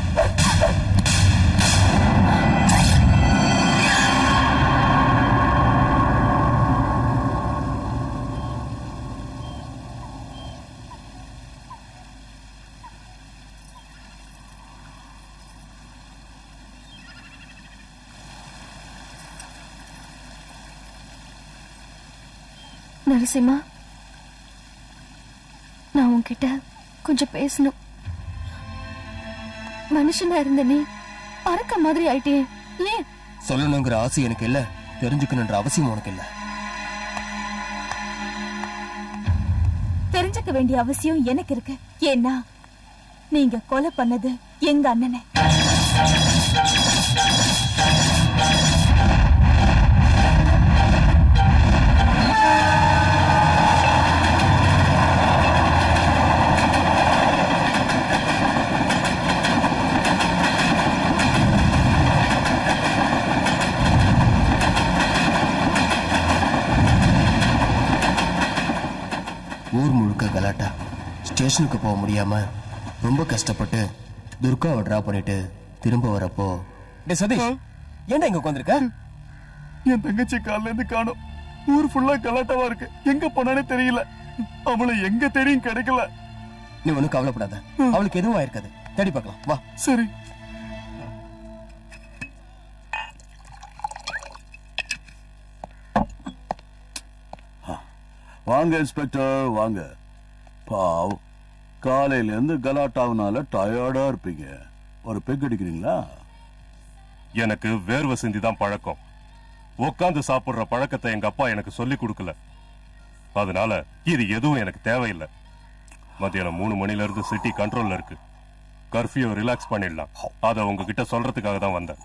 நரசிம்மா நான் உன்கிட்ட கொஞ்சம் பேசணும் மனுஷனா இருந்த நீ பறக்க மாதிரி ஆயிட்டே ஏன் சொல்லணுங்கிற ஆசை எனக்கு இல்ல தெரிஞ்சுக்கணுன்ற அவசியம் உனக்கு இல்ல தெரிஞ்சுக்க வேண்டிய அவசியம் எனக்கு இருக்கு ஏன்னா நீங்க கொலை பண்ணது எங்க அண்ணனை ஊர் முழுக்க கலாட்டா ஸ்டேஷனுக்கு போக முடியாம ரொம்ப கஷ்டப்பட்டு துர்காவை டிரா பண்ணிட்டு திரும்ப வரப்போ டே சதீஷ் ஏன்டா இங்க உட்காந்துருக்க என் தங்கச்சி கால்ல இருந்து காணும் ஊர் ஃபுல்லா கலாட்டாவா இருக்கு எங்க போனானே தெரியல அவளை எங்க தேடியும் கிடைக்கல நீ ஒண்ணும் கவலைப்படாத அவளுக்கு எதுவும் ஆயிருக்காது தேடி பார்க்கலாம் வா சரி வாங்க இன்ஸ்பெக்டர் வாங்க பாவ் காலையில இருந்து கலாட்டாவுனால டயர்டா இருப்பீங்க ஒரு பெக் அடிக்கிறீங்களா எனக்கு வேர்வை சிந்தி தான் பழக்கம் உட்காந்து சாப்பிடுற பழக்கத்தை எங்க அப்பா எனக்கு சொல்லி கொடுக்கல அதனால இது எதுவும் எனக்கு தேவையில்லை மத்தியானம் மூணு மணில இருந்து சிட்டி கண்ட்ரோல்ல இருக்கு கர்ஃபியூ ரிலாக்ஸ் பண்ணிடலாம் அதை உங்ககிட்ட சொல்றதுக்காக தான் வந்தேன்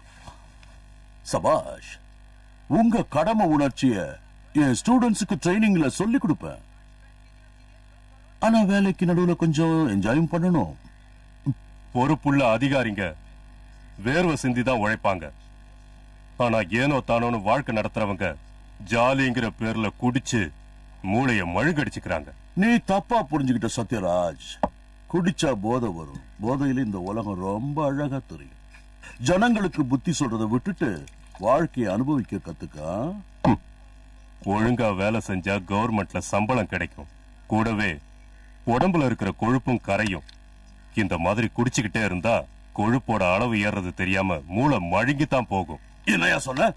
சபாஷ் உங்க கடமை உணர்ச்சிய என் ஸ்டூடெண்ட்ஸுக்கு ட்ரைனிங்ல சொல்லி கொடுப்பேன் ஆனா வேலைக்கு நடுவுல கொஞ்சம் என்ஜாயும் பண்ணணும் பொறுப்புள்ள அதிகாரிங்க வேர்வை சிந்தி தான் உழைப்பாங்க ஆனா ஏனோ தானோன்னு வாழ்க்கை நடத்துறவங்க ஜாலிங்கிற பேர்ல குடிச்சு மூளைய மழுங்கடிச்சுக்கிறாங்க நீ தப்பா புரிஞ்சுக்கிட்ட சத்யராஜ் குடிச்சா போதை வரும் போதையில இந்த உலகம் ரொம்ப அழகா தெரியும் ஜனங்களுக்கு புத்தி சொல்றதை விட்டுட்டு வாழ்க்கையை அனுபவிக்க கத்துக்கா ஒழுங்கா வேலை செஞ்சா கவர்மெண்ட்ல சம்பளம் கிடைக்கும் கூடவே உடம்புல இருக்கிற கொழுப்பும் கரையும் இந்த மாதிரி குடிச்சுக்கிட்டே இருந்தா கொழுப்போட அளவு ஏறது தெரியாம மூளை மழுங்கித்தான் போகும் என்னையா சொன்ன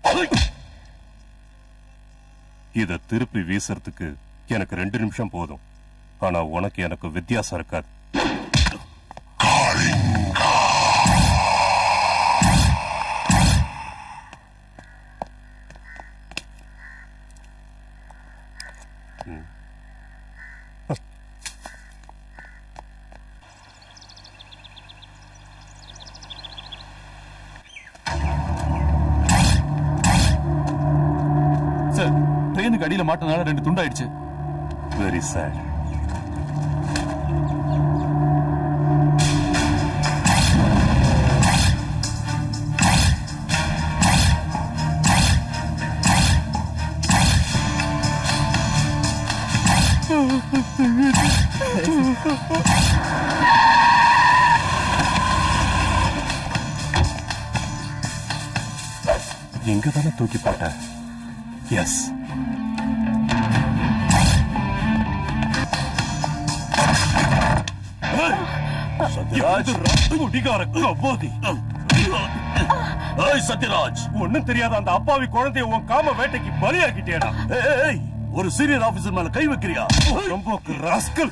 இத திருப்பி வீசுறதுக்கு எனக்கு ரெண்டு நிமிஷம் போதும் ஆனா உனக்கு எனக்கு வித்தியாசம் இருக்காது சார் ட்ரெயினுக்கு அடியில மாட்டினால ரெண்டு துண்டாயிடுச்சு வெரி சேட் எங்க தானே தூக்கி போட்ட எஸ் சத்யராஜ் குடிகார கவ்வாதி ஏய் சத்யராஜ் ஒண்ணும் தெரியாத அந்த அப்பாவி குழந்தைய உன் காம வேட்டைக்கு பலியாக்கிட்டேடா ஏய் ஒரு சீனியர் ஆபீசர் மேல கை வைக்கிறியா ரொம்ப ராஸ்கல்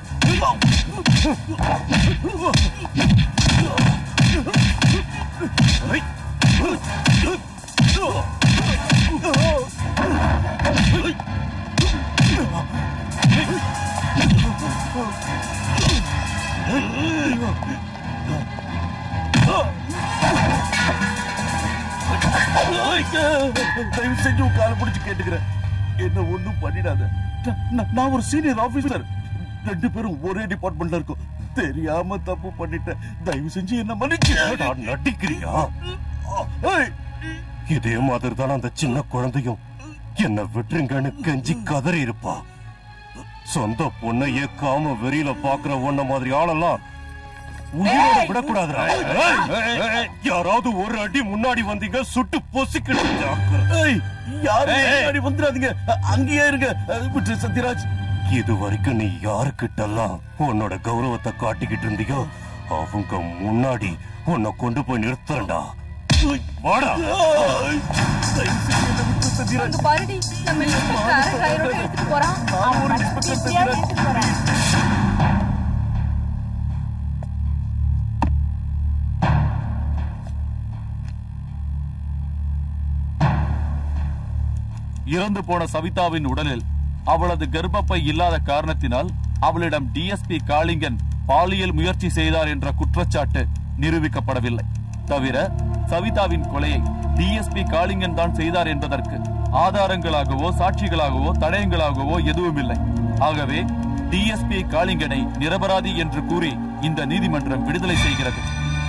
தயவு செஞ்சு உன் காலை பிடிச்சு கேட்டுக்கிறேன் என்ன ஒண்ணும் பண்ணிடாத நான்- நான்- நான் ஒரு சீனியர் ஆபீசர் ரெண்டு பேரும் ஒரே டிபார்ட்மெண்ட்ல இருக்கோம் தெரியாம தப்பு பண்ணிட்டேன் தயவு செஞ்சு என்ன மன்னிச்சு நான் நடிக்கிறியா இதே மாதிரி தான் அந்த சின்ன குழந்தையும் என்ன விட்டுருங்கன்னு கெஞ்சி கதறி இருப்பா சொந்த பொண்ணையே காம வெறியில பாக்குற ஒன்ன மாதிரி ஆளெல்லாம் உயிரோட விடக்கூடாதுடா ஏய், யாராவது ஒரு அடி முன்னாடி வந்தீங்க சுட்டு பொசிக்கணும் ஏய், யாரும் ஏய், ஏய். முன்னாடி வந்துடாதீங்க அ- அங்கேயே இருங்க அஹ், விட்டு சத்யராஜ் இது வரைக்கும் நீ யாருக்கிட்டெல்லாம் உன்னோட கௌரவத்தை காட்டிக்கிட்டு இருந்தியோ அவங்க முன்னாடி உன்னை கொண்டு போய் நிறுத்துறேன்டா வாடா அங்க பாருடி நம்ம இன்ஸ்பெக்டர் அரை கயிறோட எடுத்துட்டு போறான் அவன் எப்படியாவது எடுத்துட்டு போறான் இறந்து போன சவிதாவின் உடலில் அவளது கர்ப்பப்பை இல்லாத காரணத்தினால் அவளிடம் டிஎஸ்பி காளிங்கன் பாலியல் முயற்சி செய்தார் என்ற குற்றச்சாட்டு நிரூபிக்கப்படவில்லை தவிர சவிதாவின் கொலையை டிஎஸ்பி காளிங்கன் தான் செய்தார் என்பதற்கு ஆதாரங்களாகவோ சாட்சிகளாகவோ தடயங்களாகவோ எதுவும் இல்லை ஆகவே டிஎஸ்பி காளிங்கனை நிரபராதி என்று கூறி இந்த நீதிமன்றம் விடுதலை செய்கிறது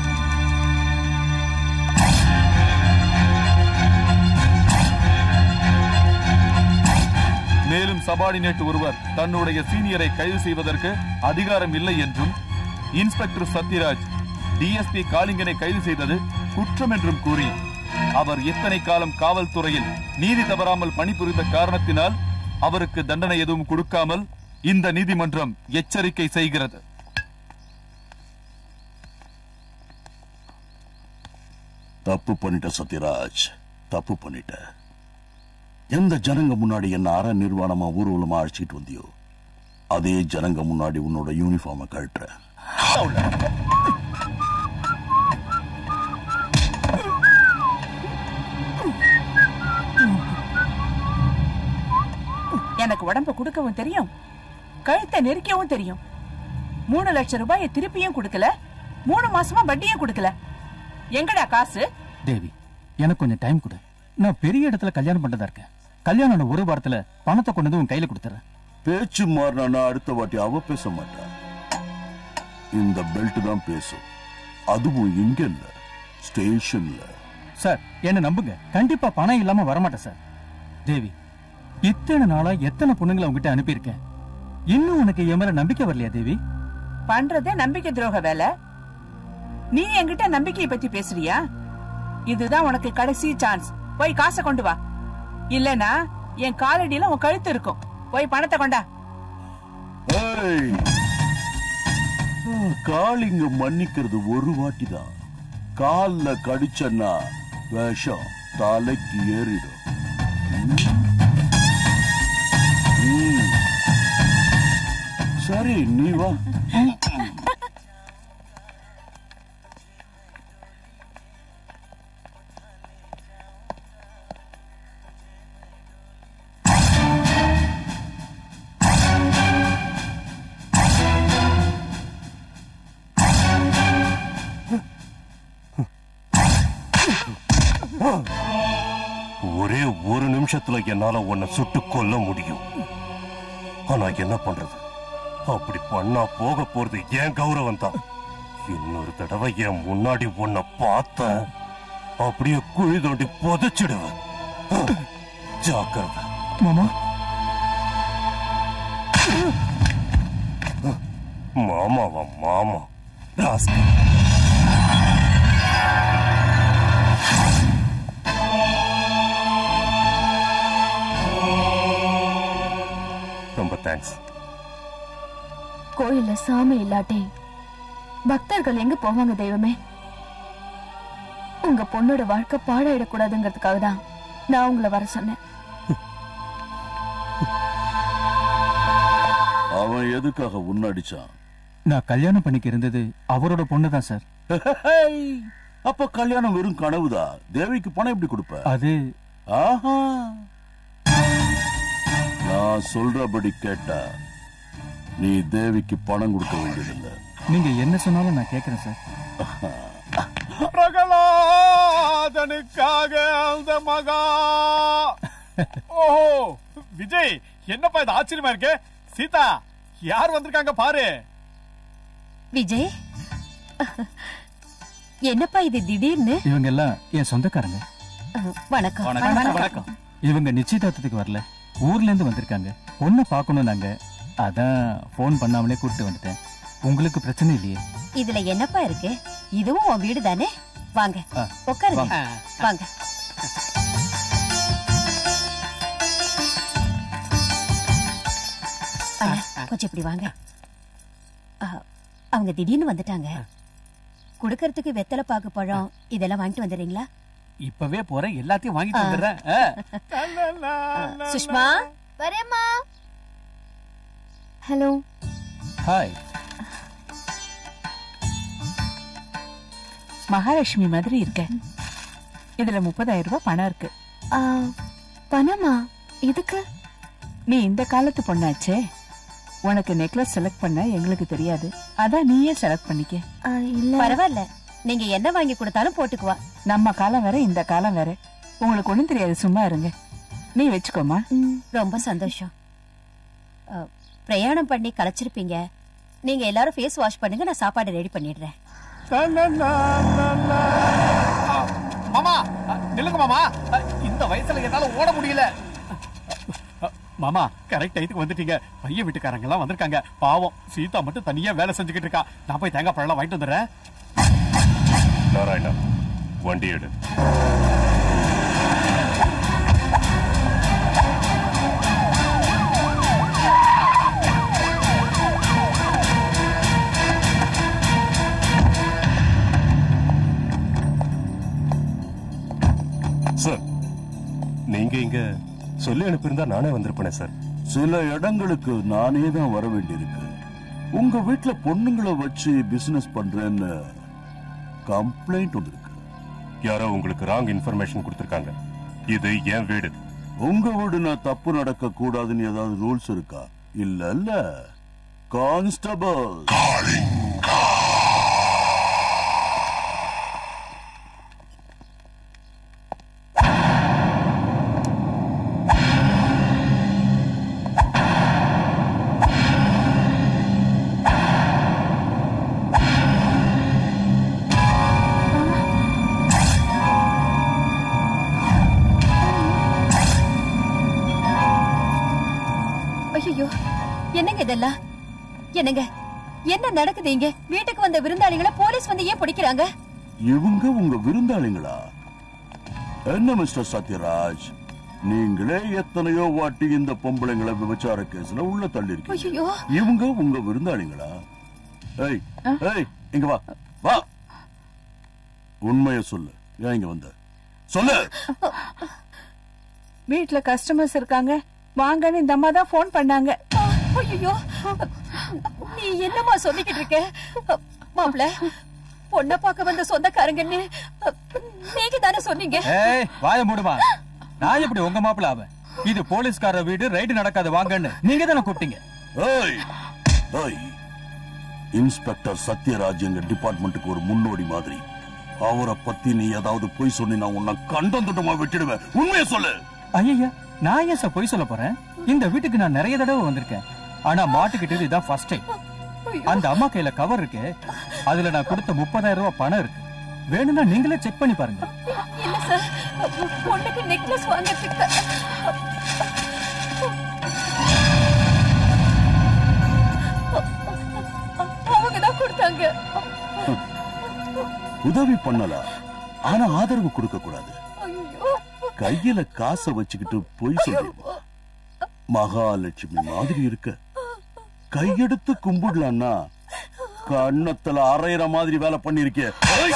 மேலும் சபார்டினேட் ஒருவர் தன்னுடைய சீனியரை கைது செய்வதற்கு அதிகாரம் இல்லை என்றும் இன்ஸ்பெக்டர் சத்யராஜ் டிஎஸ்பி காளிங்கனை கைது செய்தது குற்றம் என்றும் கூறி அவர் எத்தனை காலம் காவல்துறையில் நீதி தவறாமல் பணிபுரிந்த காரணத்தினால் அவருக்கு தண்டனை எதுவும் கொடுக்காமல் இந்த நீதிமன்றம் எச்சரிக்கை செய்கிறது தப்பு பண்ணிட்ட சத்யராஜ் தப்பு பண்ணிட்ட எந்த ஜனங்க முன்னாடி என்ன அற நிர்வாணமா ஊர்வலமா அழைச்சிட்டு வந்தியோ அதே ஜனங்க முன்னாடி உன்னோட யூனிஃபார்மை கழட்டுற எனக்கு உடம்ப கொடுக்கவும் தெரியும் கழுத்தை நெரிக்கவும் தெரியும் மூணு லட்சம் ரூபாயை திருப்பியும் கொடுக்கல மூணு மாசமா வட்டியும் கொடுக்கல எங்கடா காசு தேவி எனக்கு கொஞ்சம் டைம் கொடு நான் பெரிய இடத்துல கல்யாணம் பண்றதா இருக்கேன் கல்யாணம் ஆன ஒரு வாரத்துல பணத்தை கொண்டு வந்து உன் கையில கொடுத்துறேன் பேச்சு மாறினா அடுத்த வாட்டி அவ பேச மாட்டா இந்த பெல்ட் தான் பேசும் அதுவும் இங்க இல்ல ஸ்டேஷன்ல சார் என்ன நம்புங்க கண்டிப்பா பணம் இல்லாம வரமாட்டேன் சார் தேவி இத்தனை நாளா எத்தனை பொண்ணுங்களை உங்ககிட்ட அனுப்பியிருக்கேன் இன்னும் உனக்கு என் மேல நம்பிக்கை வரலையா தேவி பண்றதே நம்பிக்கை துரோக வேலை நீ என்கிட்ட நம்பிக்கையை பத்தி பேசுறியா இதுதான் உனக்கு கடைசி சான்ஸ் போய் காசை கொண்டு வா இல்லனா என் காலடியில உன் கழுத்து இருக்கும் போய் பணத்தை கொண்டா ஏய், காளிங்க மன்னிக்கிறது ஒரு வாட்டி தான் கால்ல கடிச்சன்னா விஷம் தலைக்கு ஏறிடும் ம். சரி நீ வா ஒரே ஒரு நிமிஷத்துல என்னால உன்னை சுட்டு கொல்ல முடியும் ஆனா என்ன பண்றது அப்படி பண்ணா போக போறது என் கௌரவம் தான் இன்னொரு தடவை என் முன்னாடி உன்னை பார்த்த அப்படியே குழி தோண்டி புதைச்சிடுவேன் ஜாக்கிரதை மாமா மாமாவா மாமா ராஸ்கல். ரொம்ப தேங்க்ஸ் கோயில்ல சாமி இல்லாட்டி பக்தர்கள் எங்க போவாங்க தெய்வமே உங்க பொண்ணோட வாழ்க்கை பாழாயிடக்கூடாதுங்கிறதுக்காக தான் நான் உங்களை வர சொன்னேன் அவன் எதுக்காக உன்ன அடிச்சான் நான் கல்யாணம் பண்ணிக்க இருந்தது அவரோட பொண்ணு தான் சார் அப்ப கல்யாணம் வெறும் கனவுதா தேவிக்கு பணம் எப்படி கொடுப்ப அது ஆஹா நான் சொல்றபடி கேட்டா நீ தேவிக்கு பணம் கொடுக்க வேண்டியதில்லை நீங்க என்ன சொன்னாலும் நான் கேட்கறேன் சார் பிரகலாதனுக்காக அந்த மகா ஓஹோ விஜய் என்னப்பா இது ஆச்சரியமா இருக்கு சீதா யார் வந்திருக்காங்க பாரு விஜய் என்னப்பா இது திடீர்னு இவங்க எல்லாம் என் சொந்தக்காரங்க அஹ், வணக்கம் வணக்கம் இவங்க நிச்சயதார்த்தத்துக்கு வரல ஊர்ல இருந்து வந்திருக்காங்க பொண்ணை பார்க்கணும் நாங்க அதான் ஃபோன் பண்ணாமலே கூப்பிட்டு வந்துட்டேன் உங்களுக்கு பிரச்சனை இல்லையே இதுல என்னப்பா இருக்கு இதுவும் உன் வீடு தானே வாங்க ஆ, உட்காருங்க வாங்க. வாங்க அண்ணா, கொஞ்சம் இப்படி வாங்க ஆ, அவங்க திடீர்னு வந்துட்டாங்க குடுக்கறதுக்கு வெத்தலை பாக்கு பழம் இதெல்லாம் வாங்கிட்டு வந்துடுறீங்களா இப்பவே போறேன் எல்லாத்தையும் வாங்கிட்டு ஆ. வந்துடுறேன் ஆ. சுஷ்மா வரேம்மா ஹலோ ஹாய் மகாலட்சுமி மாதிரி இருக்க இதுல முப்பதாயிரம் ரூபாய் பணம் இருக்கு பணமா இதுக்கு நீ இந்த காலத்து பொண்ணாச்சே உனக்கு நெக்லஸ் செலக்ட் பண்ண எங்களுக்கு தெரியாது அதான் நீயே செலக்ட் பண்ணிக்க இல்ல பரவாயில்ல நீங்க என்ன வாங்கி கொடுத்தாலும் போட்டுக்குவா நம்ம காலம் வேற இந்த காலம் வேற உங்களுக்கு ஒண்ணும் தெரியாது சும்மா இருங்க நீ வச்சுக்கோமா ரொம்ப சந்தோஷம் அ, பிரயாணம் பண்ணி களைச்சிருப்பீங்க நீங்க எல்லாரும் ஃபேஸ் வாஷ் பண்ணுங்க நான் சாப்பாடு ரெடி பண்ணிடுறேன் மாமா அஹ், நில்லுங்க மாமா அஹ், இந்த வயசுல என்னால ஓட முடியல அஹ், மாமா கரெக்ட் டயத்துக்கு வந்துட்டீங்க பையன் வீட்டுக்காரங்க எல்லாம் வந்திருக்காங்க பாவம் சீதா மட்டும் தனியா வேலை செஞ்சுக்கிட்டு இருக்கா நான் போய் தேங்காய் பழம் வாங்கிட்டு வந்துடுறேன் நாராயணா வண்டி எடு சொல்லி அனுப்பியிருந்தா நானே வந்திருப்பேனே சார் சில இடங்களுக்கு நானே தான் வர வேண்டியிருக்கு உங்க வீட்ல பொண்ணுங்களை வச்சு பிசினஸ் பண்றேன்னு கம்ப்ளைண்ட் வந்திருக்கு யாரோ உங்களுக்கு ராங் இன்ஃபர்மேஷன் கொடுத்திருக்காங்க இது என் வீடு உங்க வீடு நான் தப்பு நடக்க கூடாதுன்னு ஏதாவது ரூல்ஸ் இருக்கா இல்ல இல்ல கான்ஸ்டபிள் ஐயோ என்னங்க இதெல்லாம் என்னங்க என்ன நடக்குது இங்க வீட்டுக்கு வந்த விருந்தாளிகளை போலீஸ் வந்து ஏன் பிடிக்கிறாங்க இவங்க உங்க விருந்தாளிங்களா என்ன மிஸ்டர் சத்யராஜ் நீங்களே எத்தனையோ வாட்டி இந்த பொம்பளைங்களை விபச்சார கேஸ்ல உள்ள தள்ளி ஐயோ இவங்க உங்க விருந்தாளிங்களா ஏய் ஏய் இங்க வா வா உண்மைய சொல்லு ஏன் இங்க வந்த சொல்லு வீட்ல கஸ்டமர்ஸ் இருக்காங்க வாங்கன்னு இந்த அம்மா தான் போன் பண்ணாங்க ஐயோ நீ என்னம்மா சொல்லிக்கிட்டு இருக்க மாப்ள பொண்ண பார்க்க வந்த சொந்தக்காரங்கன்னு நீங்க தானே சொன்னீங்க ஏய் வாய மூடுமா நான் எப்படி உங்க மாப்பிள்ள ஆவேன் இது போலீஸ்கார வீடு ரைடு நடக்காது வாங்கன்னு நீங்க தானே கூப்பிட்டீங்க ஏய் ஏய் இன்ஸ்பெக்டர் சத்யராஜ் எங்க டிபார்ட்மெண்ட்டுக்கு ஒரு முன்னோடி மாதிரி அவரை பத்தி நீ ஏதாவது பொய் சொன்னி நான் உன்னை கண்டம் துண்டமா விட்டுடுவேன் உண்மையை சொல்லு ஐயா நான் ஏன் சார் பொய் சொல்ல போறேன் இந்த வீட்டுக்கு நான் நிறைய தடவை வந்திருக்கேன் ஆனா மாட்டுக்கிட்டது இதான் ஃபர்ஸ்ட் டைம் அந்த அம்மா கையில கவர் இருக்கு அதுல நான் கொடுத்த முப்பதாயிரம் ரூபாய் பணம் இருக்கு வேணும்னா நீங்களே செக் பண்ணி பாருங்க இல்ல சார் பொண்ணுக்கு நெக்லஸ் வாங்கறதுக்கு அவங்க தான் கொடுத்தாங்க உதவி பண்ணலாம் ஆனா ஆதரவு கொடுக்க கூடாது ஐயோ கையில காசை வச்சுக்கிட்டு பொய் சொல்லுவா மகாலட்சுமி மாதிரி இருக்க கையெடுத்து கும்பிடலான்னா கண்ணத்துல அரையிற மாதிரி வேலை பண்ணிருக்கே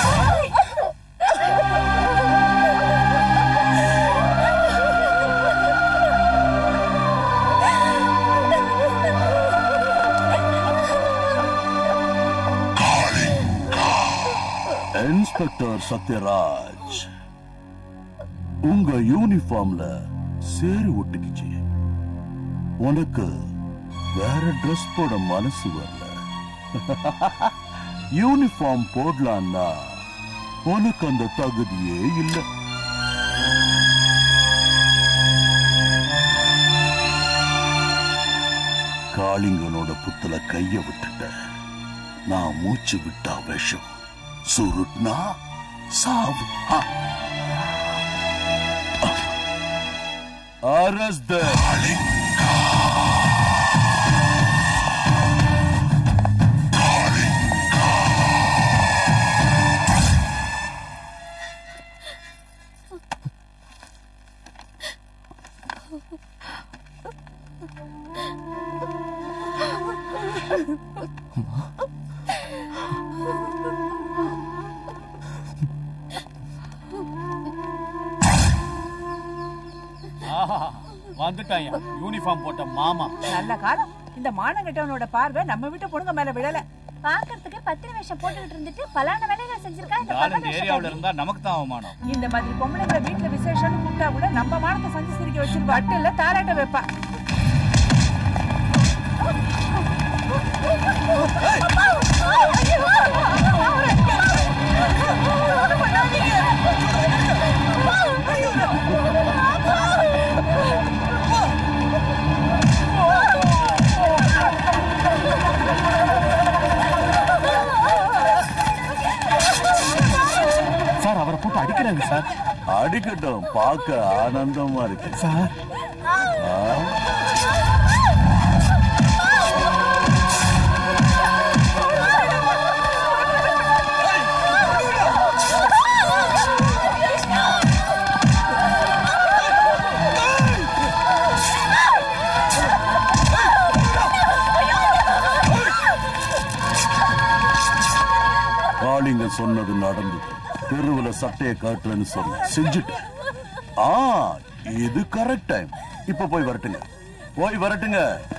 இன்ஸ்பெக்டர் சத்யராஜ் உங்க யூனிஃபார்ம்ல சேரு ஒட்டுக்குச்சு உனக்கு வேற ட்ரெஸ் போட மனசு வரல யூனிஃபார்ம் போடலான்னா உனக்கு அந்த தகுதியே இல்ல காளிங்கனோட புத்துல கைய விட்டுட்ட நான் மூச்சு விட்டா விஷம் சுருட்னா சாவு ஆ. Arrest them. ஆஹா வந்துட்டாயா யூனிஃபார்ம் போட்ட மாமா நல்ல காலம் இந்த மானங்கட்டவனோட பார்வை நம்ம வீட்டு பொண்ணுங்க மேல விழல பாக்குறதுக்கு பத்திர வேஷம் போட்டுக்கிட்டு இருந்துட்டு பலான வேலைகள் செஞ்சிருக்கா இந்த ஆளு பகல் இந்த ஏரியாவுல இருந்தா நமக்கு தான் அவமானம் இந்த மாதிரி பொம்பளைங்களை வீட்டுல விசேஷம் கூப்பிட்டா கூட நம்ம மானத்தை சந்தி சிரிக்க வச்சிருப்பா அட்டு இல்ல தாராட்ட வைப்பா சார் அவரை போட்டு அடிக்கிறாங்க சார் அடிக்கட்டும் பார்க்க ஆனந்தமா இருக்கு சார் ஆ? காளிங்க சொன்னது நடந்தது தெருவுல சட்டையை காட்டுறேன்னு சொன்ன செஞ்சுட்டேன் ஆ இது கரெக்ட் டைம் இப்ப போய் வரட்டுங்க போய் வரட்டுங்க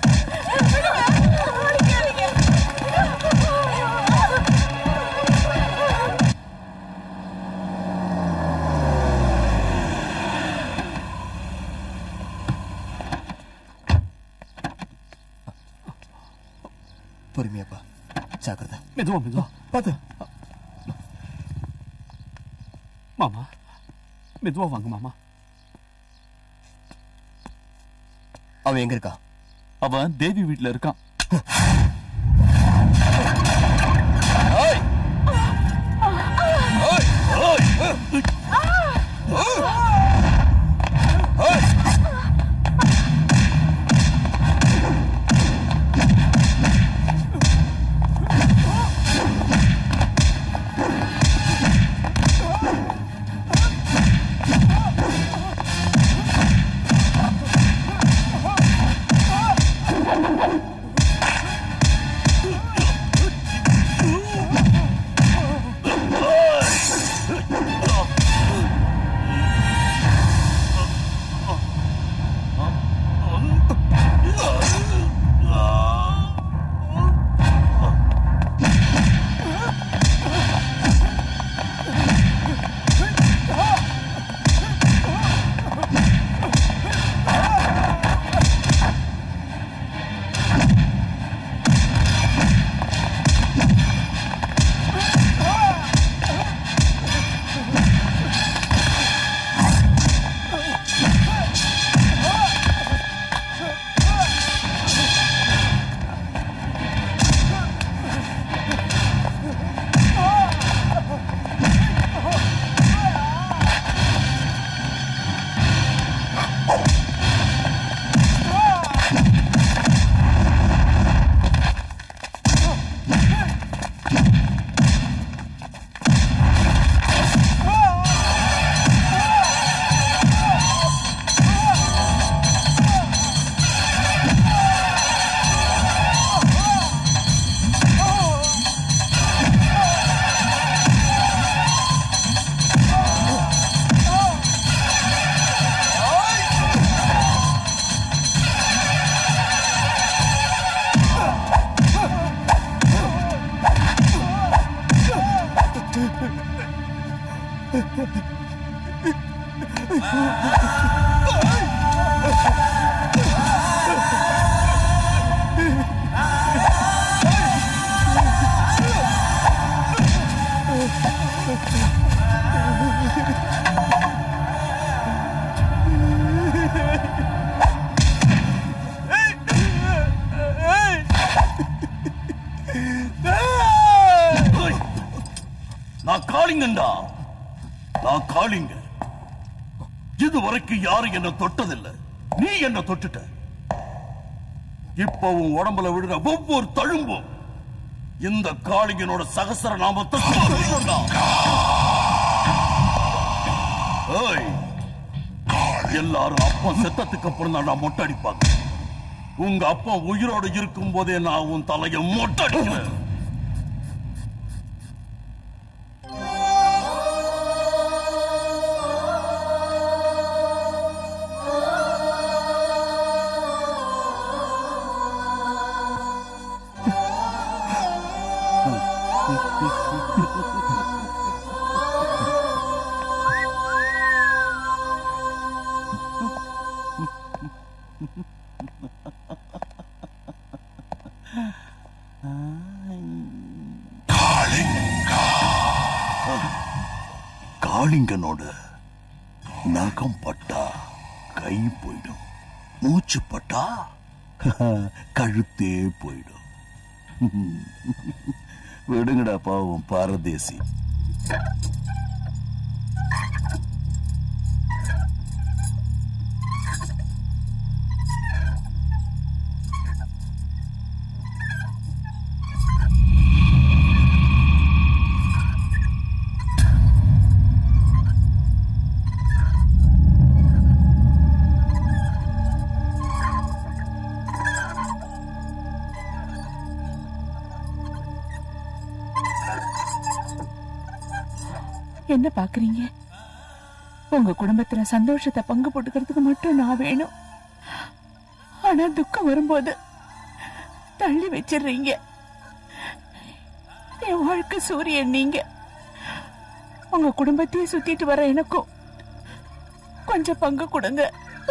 பொறுமையாப்பா ஜாக்கிரதை மெதுவா மெதுவா பார்த்து மாமா மெதுவா வாங்க மாமா அவன் எங்க இருக்கா அவன் தேவி வீட்ல இருக்கான் நான் காளிங்கண்டா நான் காளிங்க இதுவரைக்கும் யாரும் என்ன தொட்டதில்லை நீ என்ன தொட்டுட்ட இப்ப உன் உடம்புல விடுற ஒவ்வொரு தழும்பும் இந்த காளிங்கனோட சகசர நாமத்தை சொல்லும்டா. ஏய், எல்லாரும் அப்பா செத்ததுக்கு அப்புறம் தான் நான் மொட்டை அடிப்பாங்க உங்க அப்பா உயிரோடு இருக்கும் போதே நான் உன் தலையை மொட்டை அடிக்கிறேன் காளிங்கனோட நகம் பட்டா கை போயிடும் மூச்சு பட்டா கழுத்தே போயிடும் விடுங்கடா பாவம் பாரதேசி என்ன பாக்குறீங்க உங்க குடும்பத்துல சந்தோஷத்தை பங்கு போட்டுக்கிறதுக்கு மட்டும் நான் வேணும் ஆனா துக்கம் வரும்போது தள்ளி வச்சிடுறீங்க என் வாழ்க்கை சூரியன் நீங்க உங்க குடும்பத்தையே சுத்திட்டு வர எனக்கும் கொஞ்சம் பங்கு கொடுங்க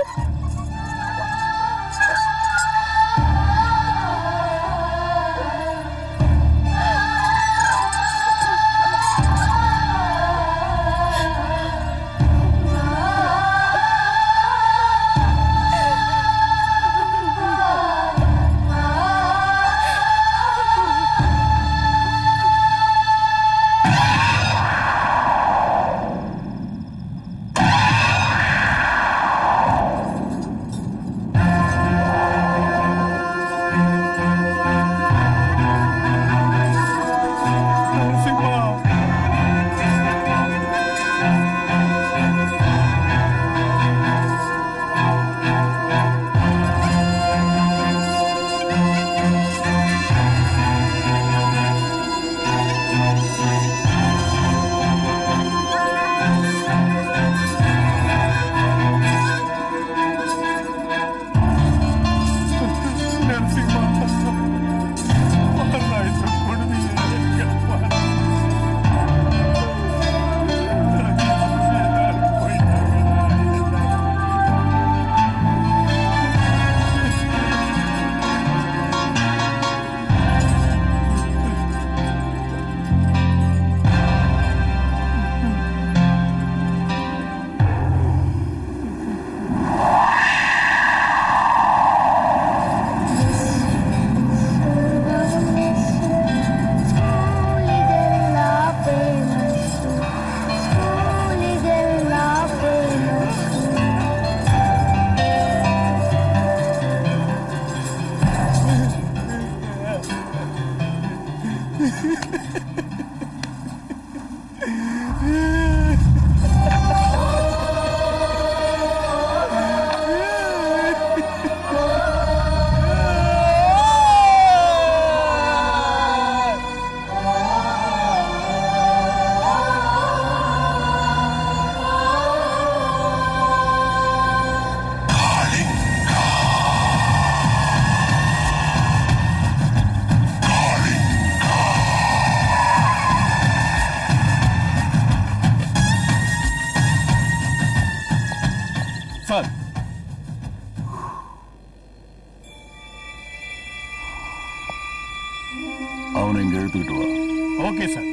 சார் அவனை இங்க எடுத்துக்கிட்டு வா ஓகே சார்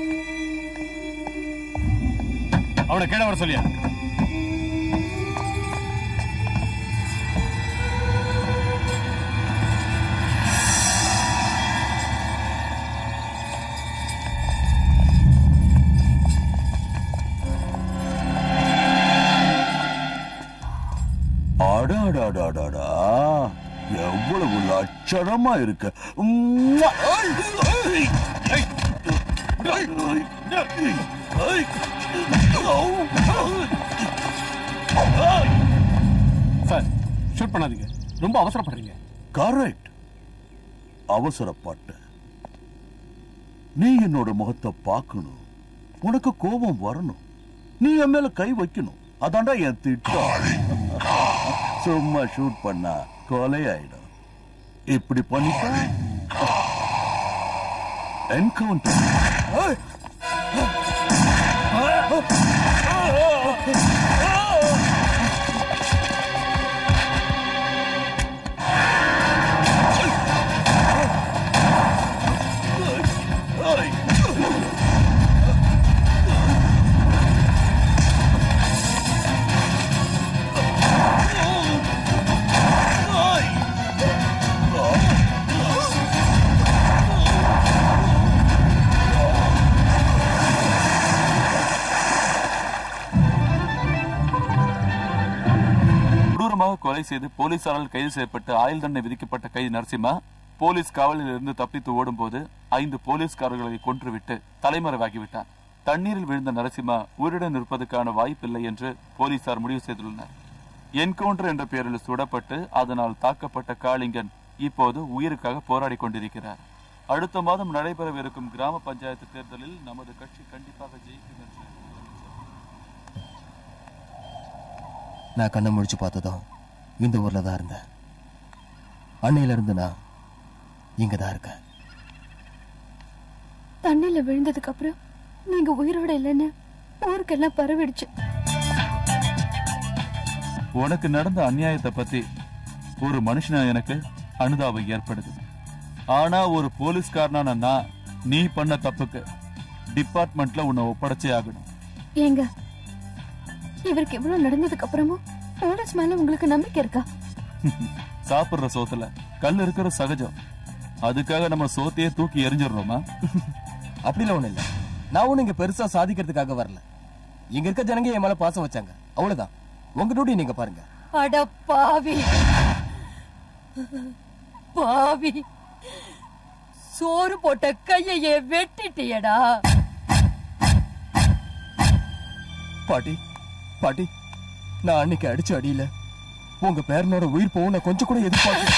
அவனை கீழே வர சொல்லியா அடாடாடாடாடா எவ்வளவு லட்சணமா இருக்க உம்மா. ஐ, ஐ, ஐ, ஐ, ஐ. சார் ஷூட் பண்ணாதீங்க ரொம்ப அவசரப்படுறீங்க கரெக்ட் அவசரப்பட்ட நீ என்னோட முகத்தை பார்க்கணும் உனக்கு கோபம் வரணும் நீ என் மேல கை வைக்கணும் அதான்டா என் திட்டம் சும்மா ஷூட் பண்ணா கொலை ஆயிடும் இப்படி பண்ணிட்டா என்கவுண்டர் கொடூரமாக கொலை செய்து போலீசாரால் கைது செய்யப்பட்டு ஆயுள் தண்டனை விதிக்கப்பட்ட கைதி நரசிம்மா போலீஸ் காவலில் இருந்து தப்பித்து ஓடும்போது ஐந்து போலீஸ்காரர்களை கொன்றுவிட்டு தலைமறைவாகிவிட்டார் தண்ணீரில் விழுந்த நரசிம்மா உயிருடன் இருப்பதற்கான வாய்ப்பில்லை என்று போலீசார் முடிவு செய்துள்ளனர் என்கவுண்டர் என்ற பெயரில் சுடப்பட்டு அதனால் தாக்கப்பட்ட காளிங்கன் இப்போது உயிருக்காக போராடி கொண்டிருக்கிறார் அடுத்த மாதம் நடைபெறவிருக்கும் கிராம பஞ்சாயத்து தேர்தலில் நமது கட்சி கண்டிப்பாக ஜெயிக்கும் என்று நான் கண்ணை முழிச்சு பார்த்ததும் இந்த ஊர்ல தான் இருந்தேன் அன்னையில இருந்து நான் இங்கதான் இருக்கேன் தண்ணியில விழுந்ததுக்கு அப்புறம் நீங்க உயிரோட இல்லைன்னு ஊருக்கெல்லாம் பரவிடுச்சு உனக்கு நடந்த அநியாயத்தை பத்தி ஒரு மனுஷனா எனக்கு அனுதாபம் ஏற்படுது ஆனா ஒரு போலீஸ்காரனான நான் நீ பண்ண தப்புக்கு டிபார்ட்மெண்ட்ல உன்னை ஒப்படைச்சே ஆகணும் ஏங்க இவருக்கு இவ்வளவு நடந்ததுக்கு அப்புறமும் போலீஸ் மேல உங்களுக்கு நம்பிக்கை இருக்கா சாப்பிடுற சோத்துல கல் இருக்கிற சகஜம் அதுக்காக நம்ம சோத்தையே தூக்கி எரிஞ்சிடுறோமா அப்படிலாம் ஒண்ணு இல்ல நான் ஒண்ணு இங்க பெருசா சாதிக்கிறதுக்காக வரல இங்க இருக்க ஜனங்க என் மேல பாசம் வச்சாங்க அவ்வளவுதான் உங்க டியூட்டி நீங்க பாருங்க அட பாவி பாவி சோறு போட்ட கையையே வெட்டிட்டியடா பாட்டி பாட்டி நான் அன்னைக்கு அடிச்ச அடியில உங்க பேரனோட உயிர் போகும் நான் கொஞ்சம் கூட எதிர்பார்க்கல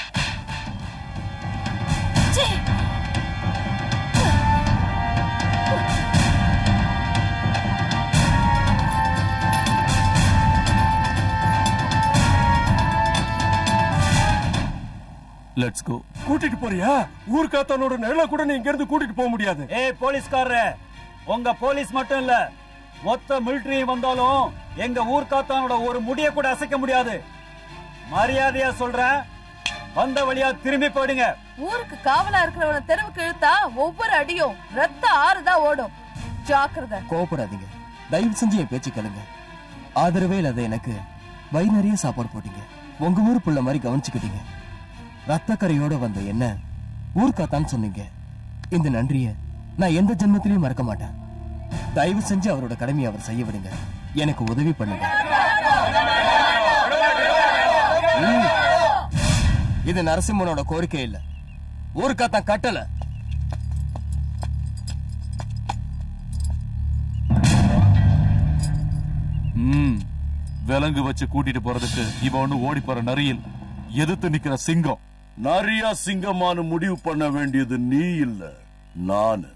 லெட்ஸ் கோ கூட்டிட்டு போறியா ஊர்க்காத்தனோட நிழல கூட நீ இங்க இருந்து கூட்டிட்டு போக முடியாது ஏய் போலீஸ்காரரே உங்க போலீஸ் மட்டும் இல்ல மொத்த மிலிட்டரி வந்தாலும் எங்க ஊர்க்காத்தானோட ஒரு முடிய கூட அசைக்க முடியாது மரியாதையா சொல்றேன் வந்த வழியா திரும்பி போயிடுங்க ஊருக்கு காவலா இருக்கிறவன தெருவுக்கு இழுத்தா ஒவ்வொரு அடியும் ரத்த ஆறுதா ஓடும் ஜாக்கிரதை கோவப்படாதீங்க தயவு செஞ்சு என் பேச்சு கேளுங்க ஆதரவே இல்லாத எனக்கு வயிறு நிறைய சாப்பாடு போட்டீங்க உங்க ஊர் புள்ள மாதிரி கவனிச்சுக்கிட்டீங்க ரத்தக்கரையோட வந்த என்ன ஊர்க்காத்தான்னு சொன்னீங்க இந்த நன்றிய நான் எந்த ஜென்மத்திலையும் மறக்க மாட்டேன் தயவு செஞ்சு அவரோட கடமையை அவர் செய்ய விடுங்க எனக்கு உதவி பண்ணுங்க ம். இது நரசிம்மனோட கோரிக்கை இல்ல ஊர்க்காத்தான் கட்டல ம் விலங்கு வச்சு கூட்டிட்டு போறதுக்கு இவன் ஒண்ணு ஓடி போற நரியில் எதிர்த்து நிக்கிற சிங்கம் நிறைய சிங்கமான முடிவு பண்ண வேண்டியது நீ இல்ல நானு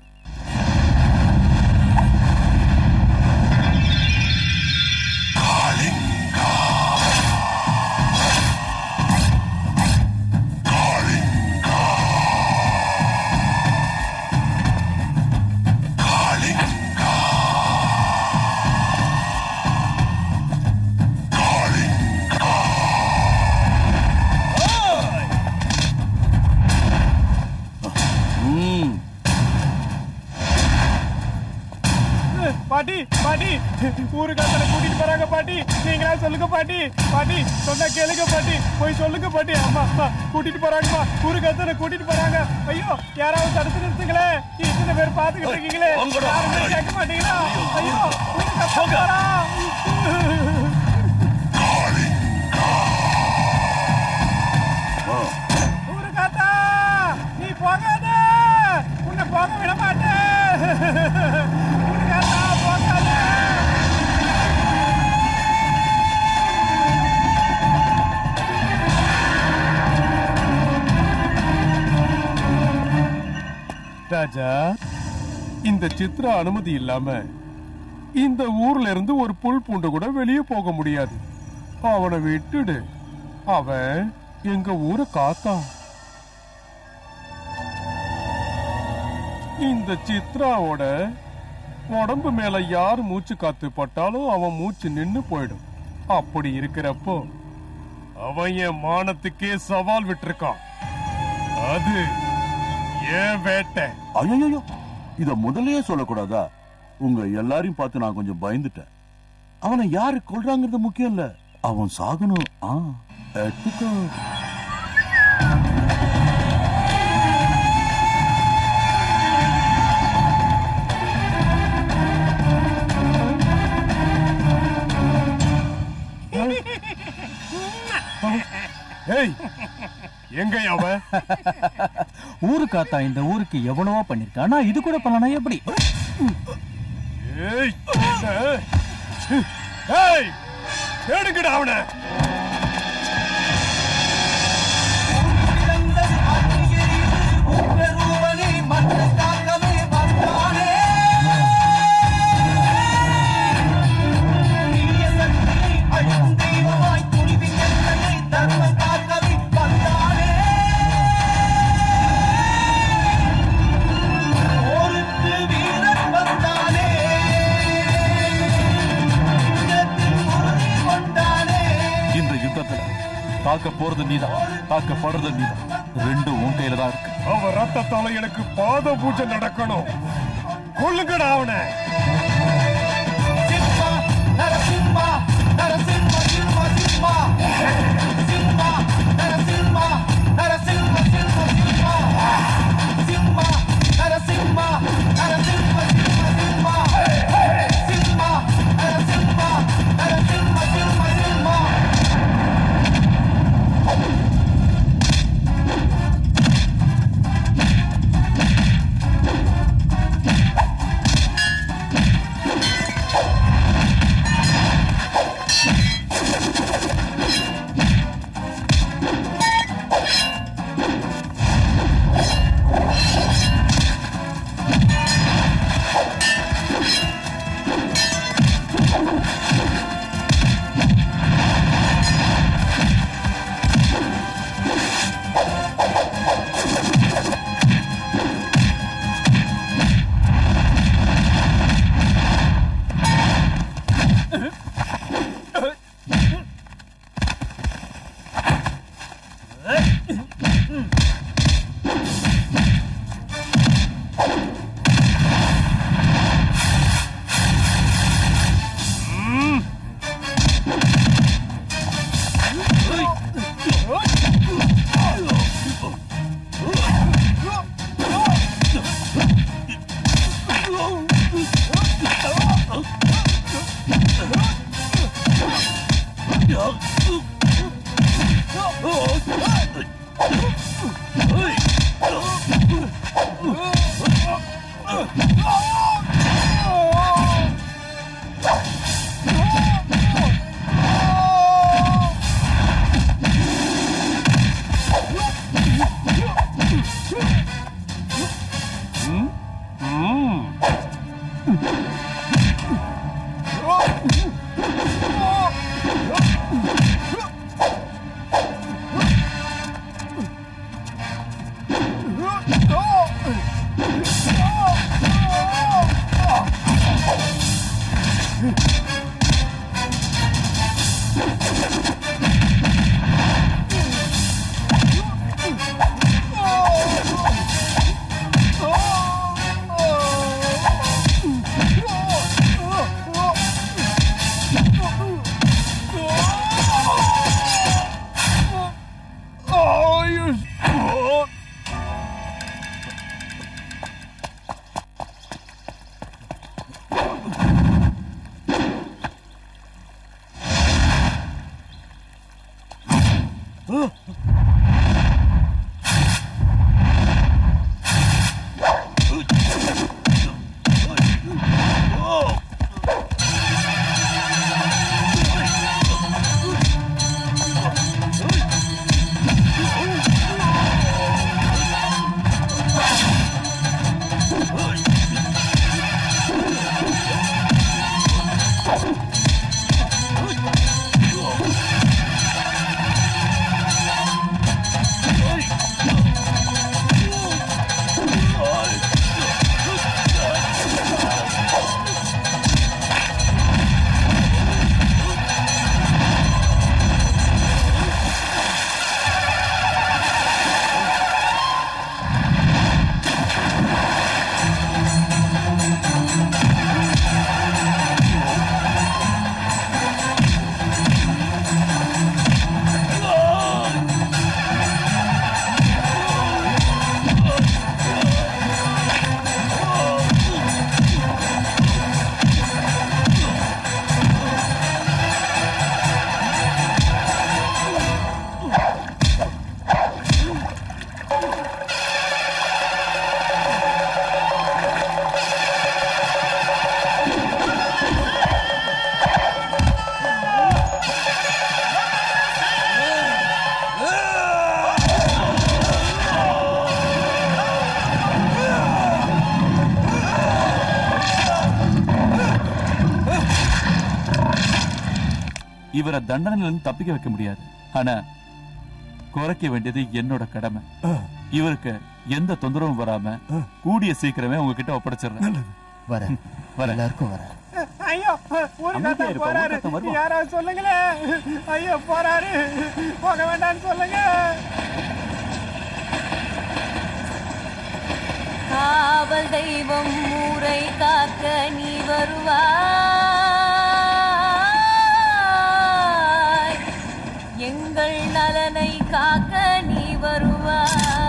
ம் பாட்டி பாட்டி ஊருக்காரனை கூட்டிட்டு போறாங்க பாட்டி நீங்களா சொல்லுங்க பாட்டி பாட்டி சொன்னா கேளுங்க பாட்டி போய் சொல்லுங்க பாட்டி அம்மா அம்மா கூட்டிட்டு போறாங்கம்மா ஊருக்காரனை கூட்டிட்டு போறாங்க ஐயோ யாராவது தடுத்து நிறுத்துங்களே இத்தனை பேர் பாத்துக்கிட்டு இருக்கீங்களே யாருமே கேட்க மாட்டீங்களா ஐயோ ஊருக்காரன் போறா. ஊருக்காத்தா நீ போகாத உன்னை போக விட மாட்டேன் ஊருக்காத்தா போகாத ராஜா இந்த சித்ரா அனுமதி இல்லாம இந்த ஊர்ல இருந்து ஒரு புல் பூண்டு கூட வெளியே போக முடியாது அவனை விட்டுடு அவன் எங்க ஊரை காத்தா இந்த சித்ராவோட உடம்பு மேல யார் மூச்சு காத்து பட்டாலும் அவன் மூச்சு நின்னு போயிடும் அப்படி இருக்கிறப்போ அவன் என் மானத்துக்கே சவால் விட்டிருக்கான் அது ஏன் வேட்டை ஐயோ இத முதல்லயே சொல்லக்கூடாதா உங்க எல்லாரையும் பார்த்து நான் கொஞ்சம் பயந்துட்டேன் அவனை யாரு கொல்றாங்கிறது முக்கியம் இல்ல அவன் சாகணும் ஆ எடுத்துக்கோ ஏய் எங்க அவன் ஊருக்காத்தா இந்த ஊருக்கு எவ்வளவோ பண்ணிருக்கான் ஆனா இது கூட பண்ணனா எப்படி ஏய் ஏய், ஏய் எடுங்கடா அவனை பெருமனே மண்ணை காக்கவே வந்தானே தீய சக்தியை அழிக்கும் தெய்வமாய் துணிவின் எல்லையை தர்மம் காக்கவே வந்தானே காக்க போறது நீதான் காக்கப்படுறது நீதான் ரெண்டும் உன் கையில தான் இருக்கு அவ ரத்தத்தால எனக்கு பாத பூஜை நடக்கணும் கொள்ளுங்கடா அவனை நரசிம்மா நரசிம்மா சிம்மா சிம்மா சிம்மா நரசிம்மா நரசிம்மா சிம்மா சிம்மா சிம்மா நரசிம்மா நரசிம்மா சிம்மா சிம்மா சிம்மா நரசிம்மா நரசிம்மா சிம்மா சிம்மா இவரை தண்டனையில இருந்து தப்பிக்க வைக்க முடியாது ஆனா குறைக்க வேண்டியது என்னோட கடமை இவருக்கு எந்த தொந்தரவும் வராம கூடிய சீக்கிரமே உங்ககிட்ட ஒப்படைச்சிடுறேன் வரேன் வரேன் எல்லாருக்கும் வரேன் ஐயோ ஊரு அமைதியா தாத்தா இருப்பா, போறாரு ஊரு தாத்தா வருவான். யாராவது சொல்லுங்களேன் ஐயோ போறாரு போக வேண்டாம்னு சொல்லுங்க காவல் தெய்வம் ஊரை காக்க நீ வருவாய் எங்கள் நலனை காக்க நீ வருவாய்